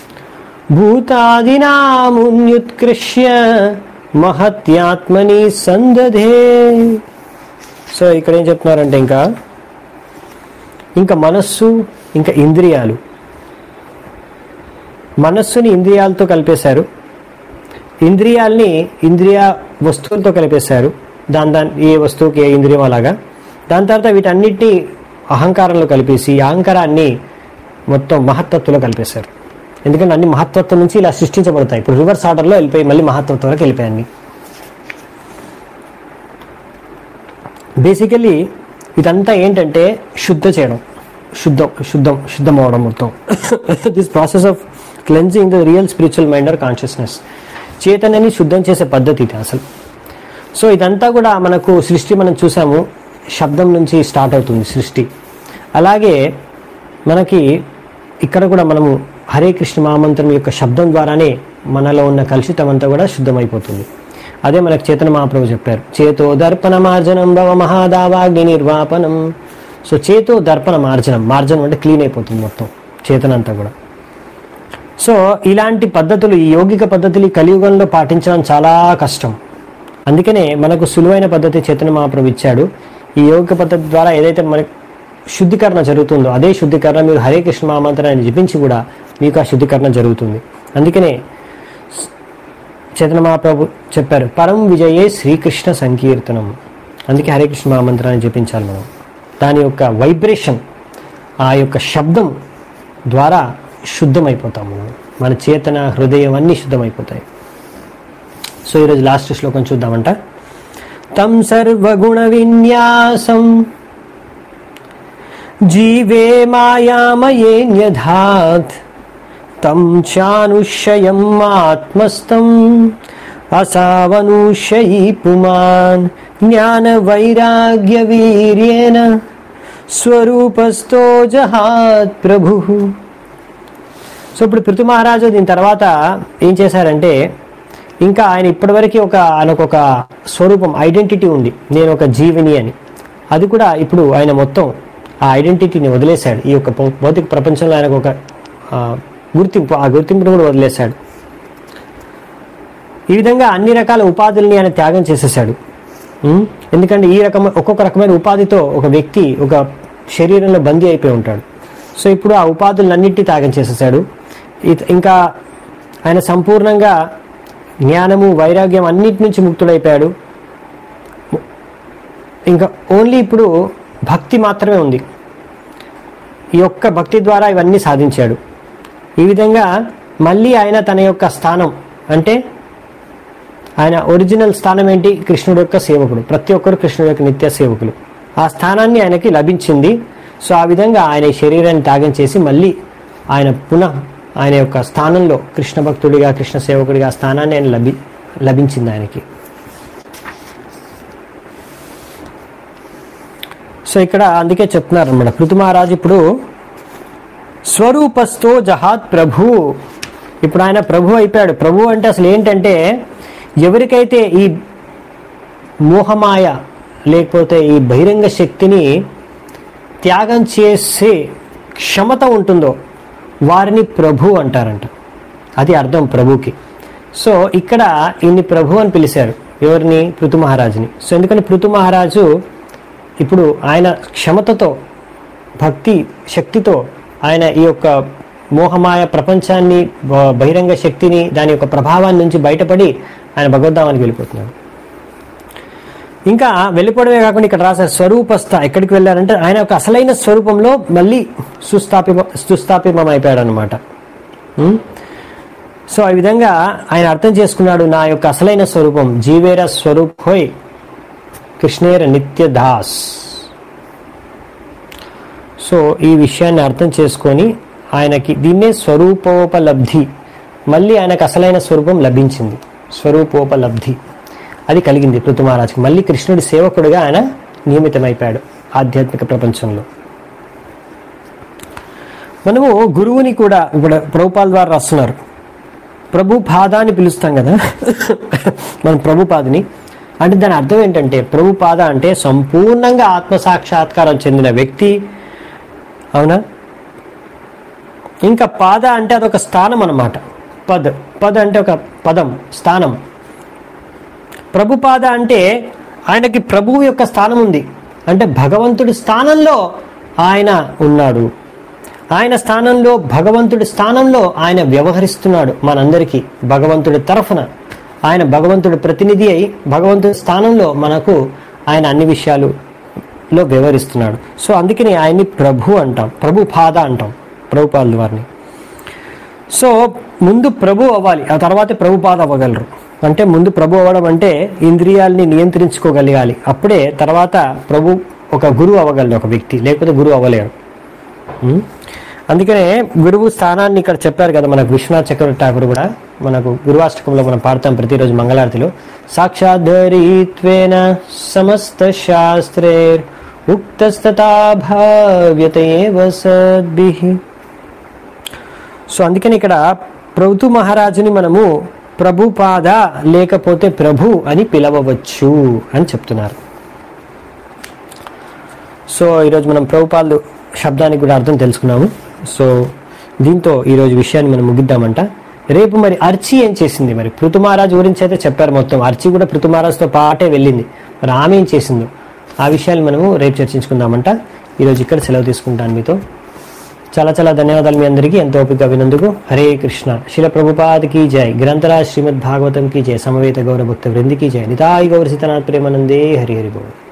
భూతాదినామున్యుత్కృష్య మహత్యాత్మని సందధే సో ఇక్కడ ఏం చెప్తున్నారంటే ఇంకా ఇంకా మనస్సు ఇంకా ఇంద్రియాలు మనస్సుని ఇంద్రియాలతో కలిపేశారు ఇంద్రియాల్ని ఇంద్రియ వస్తువులతో కలిపేశారు దాని దాని ఏ వస్తువుకి ఏ ఇంద్రియం అలాగా దాని తర్వాత వీటన్నిటిని అహంకారంలో కలిపేసి ఈ అహంకారాన్ని మొత్తం మహత్తత్వంలో కలిపేశారు ఎందుకంటే అన్ని మహత్తత్వం నుంచి ఇలా సృష్టించబడతాయి ఇప్పుడు రివర్స్ ఆర్డర్లో వెళ్ళిపోయి మళ్ళీ మహత్తత్వం వరకు వెళ్ళిపోయాయి అన్ని బేసికలీ ఇదంతా ఏంటంటే శుద్ధ చేయడం శుద్ధం శుద్ధం శుద్ధం అవడం మొత్తం this process of cleansing the real spiritual mind or consciousness చైతన్యాన్ని శుద్ధం చేసే పద్ధతి ఇది అసలు సో ఇదంతా కూడా మనకు సృష్టి మనం చూసాము శబ్దం నుంచి స్టార్ట్ అవుతుంది సృష్టి అలాగే మనకి ఇక్కడ కూడా మనము హరే కృష్ణ మహామంత్రం యొక్క శబ్దం ద్వారానే మనలో ఉన్న కలుషితం అంతా కూడా శుద్ధమైపోతుంది అదే మనకు చేతన మహాప్రభు చెప్పారు చేతో దర్పణ మార్జనం భవ మహాదావాగ్ని నిర్వాపనం సో చేతో దర్పణ మార్జనం మార్జనం అంటే క్లీన్ అయిపోతుంది మొత్తం చేతన అంతా కూడా సో ఇలాంటి పద్ధతులు ఈ యౌగిక పద్ధతులు ఈ కలియుగంలో పాటించడం చాలా కష్టం అందుకనే మనకు సులువైన పద్ధతి చేతన మహాప్రభు ఇచ్చాడు ఈ యౌగిక పద్ధతి ద్వారా ఏదైతే మనకి శుద్ధీకరణ జరుగుతుందో అదే శుద్ధీకరణ మీరు హరే కృష్ణ మహామంత్రాన్ని జపించి కూడా మీకు ఆ శుద్ధీకరణ జరుగుతుంది అందుకనే చేతన మహాప్రభు చెప్పారు పరం విజయే శ్రీకృష్ణ సంకీర్తనం అందుకే హరే కృష్ణ మహామంత్రాన్ని జపించాలి మనం దాని యొక్క వైబ్రేషన్ ఆ యొక్క శబ్దం ద్వారా శుద్ధమైపోతాం మనం మన చేతన హృదయం అన్నీ శుద్ధమైపోతాయి సో ఈరోజు లాస్ట్ శ్లోకం చూద్దామంట తం సర్వగుణ విన్యాసం జీవే మాయామయేన్యధాత్ తం చానుషయం ఆత్మస్థం అసావనుషయీ పుమాన్ జ్ఞాన వైరాగ్య వీర్యేన స్వరూపస్థో జహాత్ ప్రభు సో ఇప్పుడు పృథు మహారాజు దీని తర్వాత ఏం చేశారంటే ఇంకా ఆయన ఇప్పటివరకు ఒక ఆయనకు ఒక స్వరూపం ఐడెంటిటీ ఉంది నేను ఒక జీవిని అని అది కూడా ఇప్పుడు ఆయన మొత్తం ఆ ఐడెంటిటీని వదిలేశాడు ఈ యొక్క భౌ- భౌతిక ప్రపంచంలో ఆయనకు ఒక ఆ, గుర్తింపు ఆ గుర్తింపును కూడా వదిలేశాడు ఈ విధంగా అన్ని రకాల ఉపాధుల్ని ఆయన త్యాగం చేసేసాడు ఉమ్, ఎందుకంటే ఈ రకమైన ఒక్కొక్క రకమైన ఉపాధితో ఒక వ్యక్తి ఒక శరీరంలో బందీ అయిపోయి ఉంటాడు సో ఇప్పుడు ఆ ఉపాధులన్నింటినీ త్యాగం చేసేసాడు ఇత- ఇంకా ఆయన సంపూర్ణంగా జ్ఞానము వైరాగ్యం అన్నిటి నుంచి ముక్తుడైపోయాడు ఇంకా ఓన్లీ ఇప్పుడు భక్తి మాత్రమే ఉంది ఈ యొక్క భక్తి ద్వారా ఇవన్నీ సాధించాడు ఈ విధంగా మళ్ళీ ఆయన తన యొక్క స్థానం అంటే ఆయన ఒరిజినల్ స్థానం ఏంటి కృష్ణుడు యొక్క సేవకుడు ప్రతి ఒక్కరు కృష్ణుడు యొక్క నిత్య సేవకులు ఆ స్థానాన్ని ఆయనకి లభించింది సో ఆ విధంగా ఆయన ఈ శరీరాన్ని త్యాగం చేసి మళ్ళీ ఆయన పునః ఆయన యొక్క స్థానంలో కృష్ణ భక్తుడిగా కృష్ణ సేవకుడిగా ఆ స్థానాన్ని ఆయన లభి లభించింది ఆయనకి సో ఇక్కడ అందుకే చెప్తున్నారు అనమాట పృథు మహారాజు ఇప్పుడు స్వరూపస్థో జహాత్ ప్రభు ఇప్పుడు ఆయన ప్రభు అయిపోయాడు ప్రభు అంటే అసలు ఏంటంటే ఎవరికైతే ఈ మోహమాయ లేకపోతే ఈ బహిరంగ శక్తిని త్యాగం చేసే క్షమత ఉంటుందో వారిని ప్రభు అంటారంట అది అర్థం ప్రభుకి సో ఇక్కడ ఈయన్ని ప్రభు అని పిలిచారు ఎవరిని పృథు మహారాజుని సో ఎందుకని పృథు మహారాజు ఇప్పుడు ఆయన క్షమతతో భక్తి శక్తితో ఆయన ఈ యొక్క మోహమాయ ప్రపంచాన్ని బ- బహిరంగ శక్తిని దాని యొక్క ప్రభావాన్ని నుంచి బయటపడి ఆయన భగవద్ధామానికి వెళ్ళిపోతున్నాడు ఇంకా వెళ్ళిపోవడమే కాకుండా ఇక్కడ రాశారు స్వరూపస్థ ఎక్కడికి వెళ్ళారంటే ఆయన యొక్క అసలైన స్వరూపంలో మళ్ళీ సుస్థాపి సుస్థాపితం అయిపోయాడు అనమాట సో ఆ విధంగా ఆయన అర్థం చేసుకున్నాడు నా యొక్క అసలైన స్వరూపం జీవేర స్వరూప్ హోయ్ కృష్ణేర నిత్య దాస్ సో ఈ విషయాన్ని అర్థం చేసుకొని ఆయనకి దీన్నే స్వరూపోపలబ్ధి మళ్ళీ ఆయనకు అసలైన స్వరూపం లభించింది స్వరూపోపలబ్ధి అది కలిగింది పృథు మహారాజుకి మళ్ళీ కృష్ణుడి సేవకుడిగా ఆయన నియమితమైపోయాడు ఆధ్యాత్మిక ప్రపంచంలో మనము గురువుని కూడా ఇప్పుడు ప్రభుపాల ద్వారా రాస్తున్నారు ప్రభు పాద అని పిలుస్తాం కదా మనం ప్రభుపాదని అంటే దాని అర్థం ఏంటంటే ప్రభుపాద అంటే సంపూర్ణంగా ఆత్మ సాక్షాత్కారం చెందిన వ్యక్తి అవునా ఇంకా పాద అంటే అదొక స్థానం అన్నమాట పద్ పద్ అంటే ఒక పదం స్థానం ప్రభుపాద అంటే ఆయనకి ప్రభువు యొక్క స్థానం ఉంది అంటే భగవంతుడి స్థానంలో ఆయన ఉన్నాడు ఆయన స్థానంలో భగవంతుడి స్థానంలో ఆయన వ్యవహరిస్తున్నాడు మనందరికీ భగవంతుడి తరఫున ఆయన భగవంతుడి ప్రతినిధి అయి భగవంతుడి స్థానంలో మనకు ఆయన అన్ని విషయాలులో వ్యవహరిస్తున్నాడు సో అందుకని ఆయన్ని ప్రభు అంటాం ప్రభు పాద అంటాం ప్రభుపాదుల వారిని సో ముందు ప్రభు అవ్వాలి ఆ తర్వాతే ప్రభుపాద అవ్వగలరు అంటే ముందు ప్రభు అవ్వడం అంటే ఇంద్రియాల్ని నియంత్రించుకోగలగాలి అప్పుడే తర్వాత ప్రభు ఒక గురువు అవ్వగలడు ఒక వ్యక్తి లేకపోతే గురువు అవ్వలేడు ఉం? అందుకనే గురువు స్థానాన్ని ఇక్కడ చెప్పారు కదా మనకు విశ్వనాథ్ చక్రవర్తి ఠాకూర్ కూడా మనకు గురువాష్టకంలో మనం పాడతాం ప్రతిరోజు మంగళారతిలో సాక్షాద్ధరిత్వేన సమస్త శాస్త్రే ఉక్తస్తథా భావ్యతయేవ సద్భిః సో అందుకని ఇక్కడ ప్రభుతు మహారాజుని మనము ప్రభుపాద లేకపోతే ప్రభు అని పిలవవచ్చు అని చెప్తున్నారు సో ఈరోజు మనం ప్రభుపాలు శబ్దానికి కూడా అర్థం తెలుసుకున్నాము సో దీంతో ఈరోజు విషయాన్ని మనం ముగిద్దామంట రేపు మరి అర్చి ఏం చేసింది మరి పృథు మహారాజు గురించి అయితే చెప్పారు మొత్తం అర్చి కూడా పృథు మహారాజుతో పాటే వెళ్ళింది మరి ఆమె ఏం చేసిందో ఆ విషయాలు మనము రేపు చర్చించుకుందామంట ఈరోజు ఇక్కడ సెలవు తీసుకుంటాను మీతో చాలా చాలా ధన్యవాదాలు మీ అందరికీ ఎంతో ఓపిక వినందుకు హరే కృష్ణ శిల ప్రభుపాద్ కీ జై గ్రంథరాజ్ శ్రీమద్ భాగవతం కీ జై సమవేత గౌరవ భక్త వృంది కీ జై నితాయి గౌర సీతనాథ్ ప్రేమానందే హరి హరి బోల్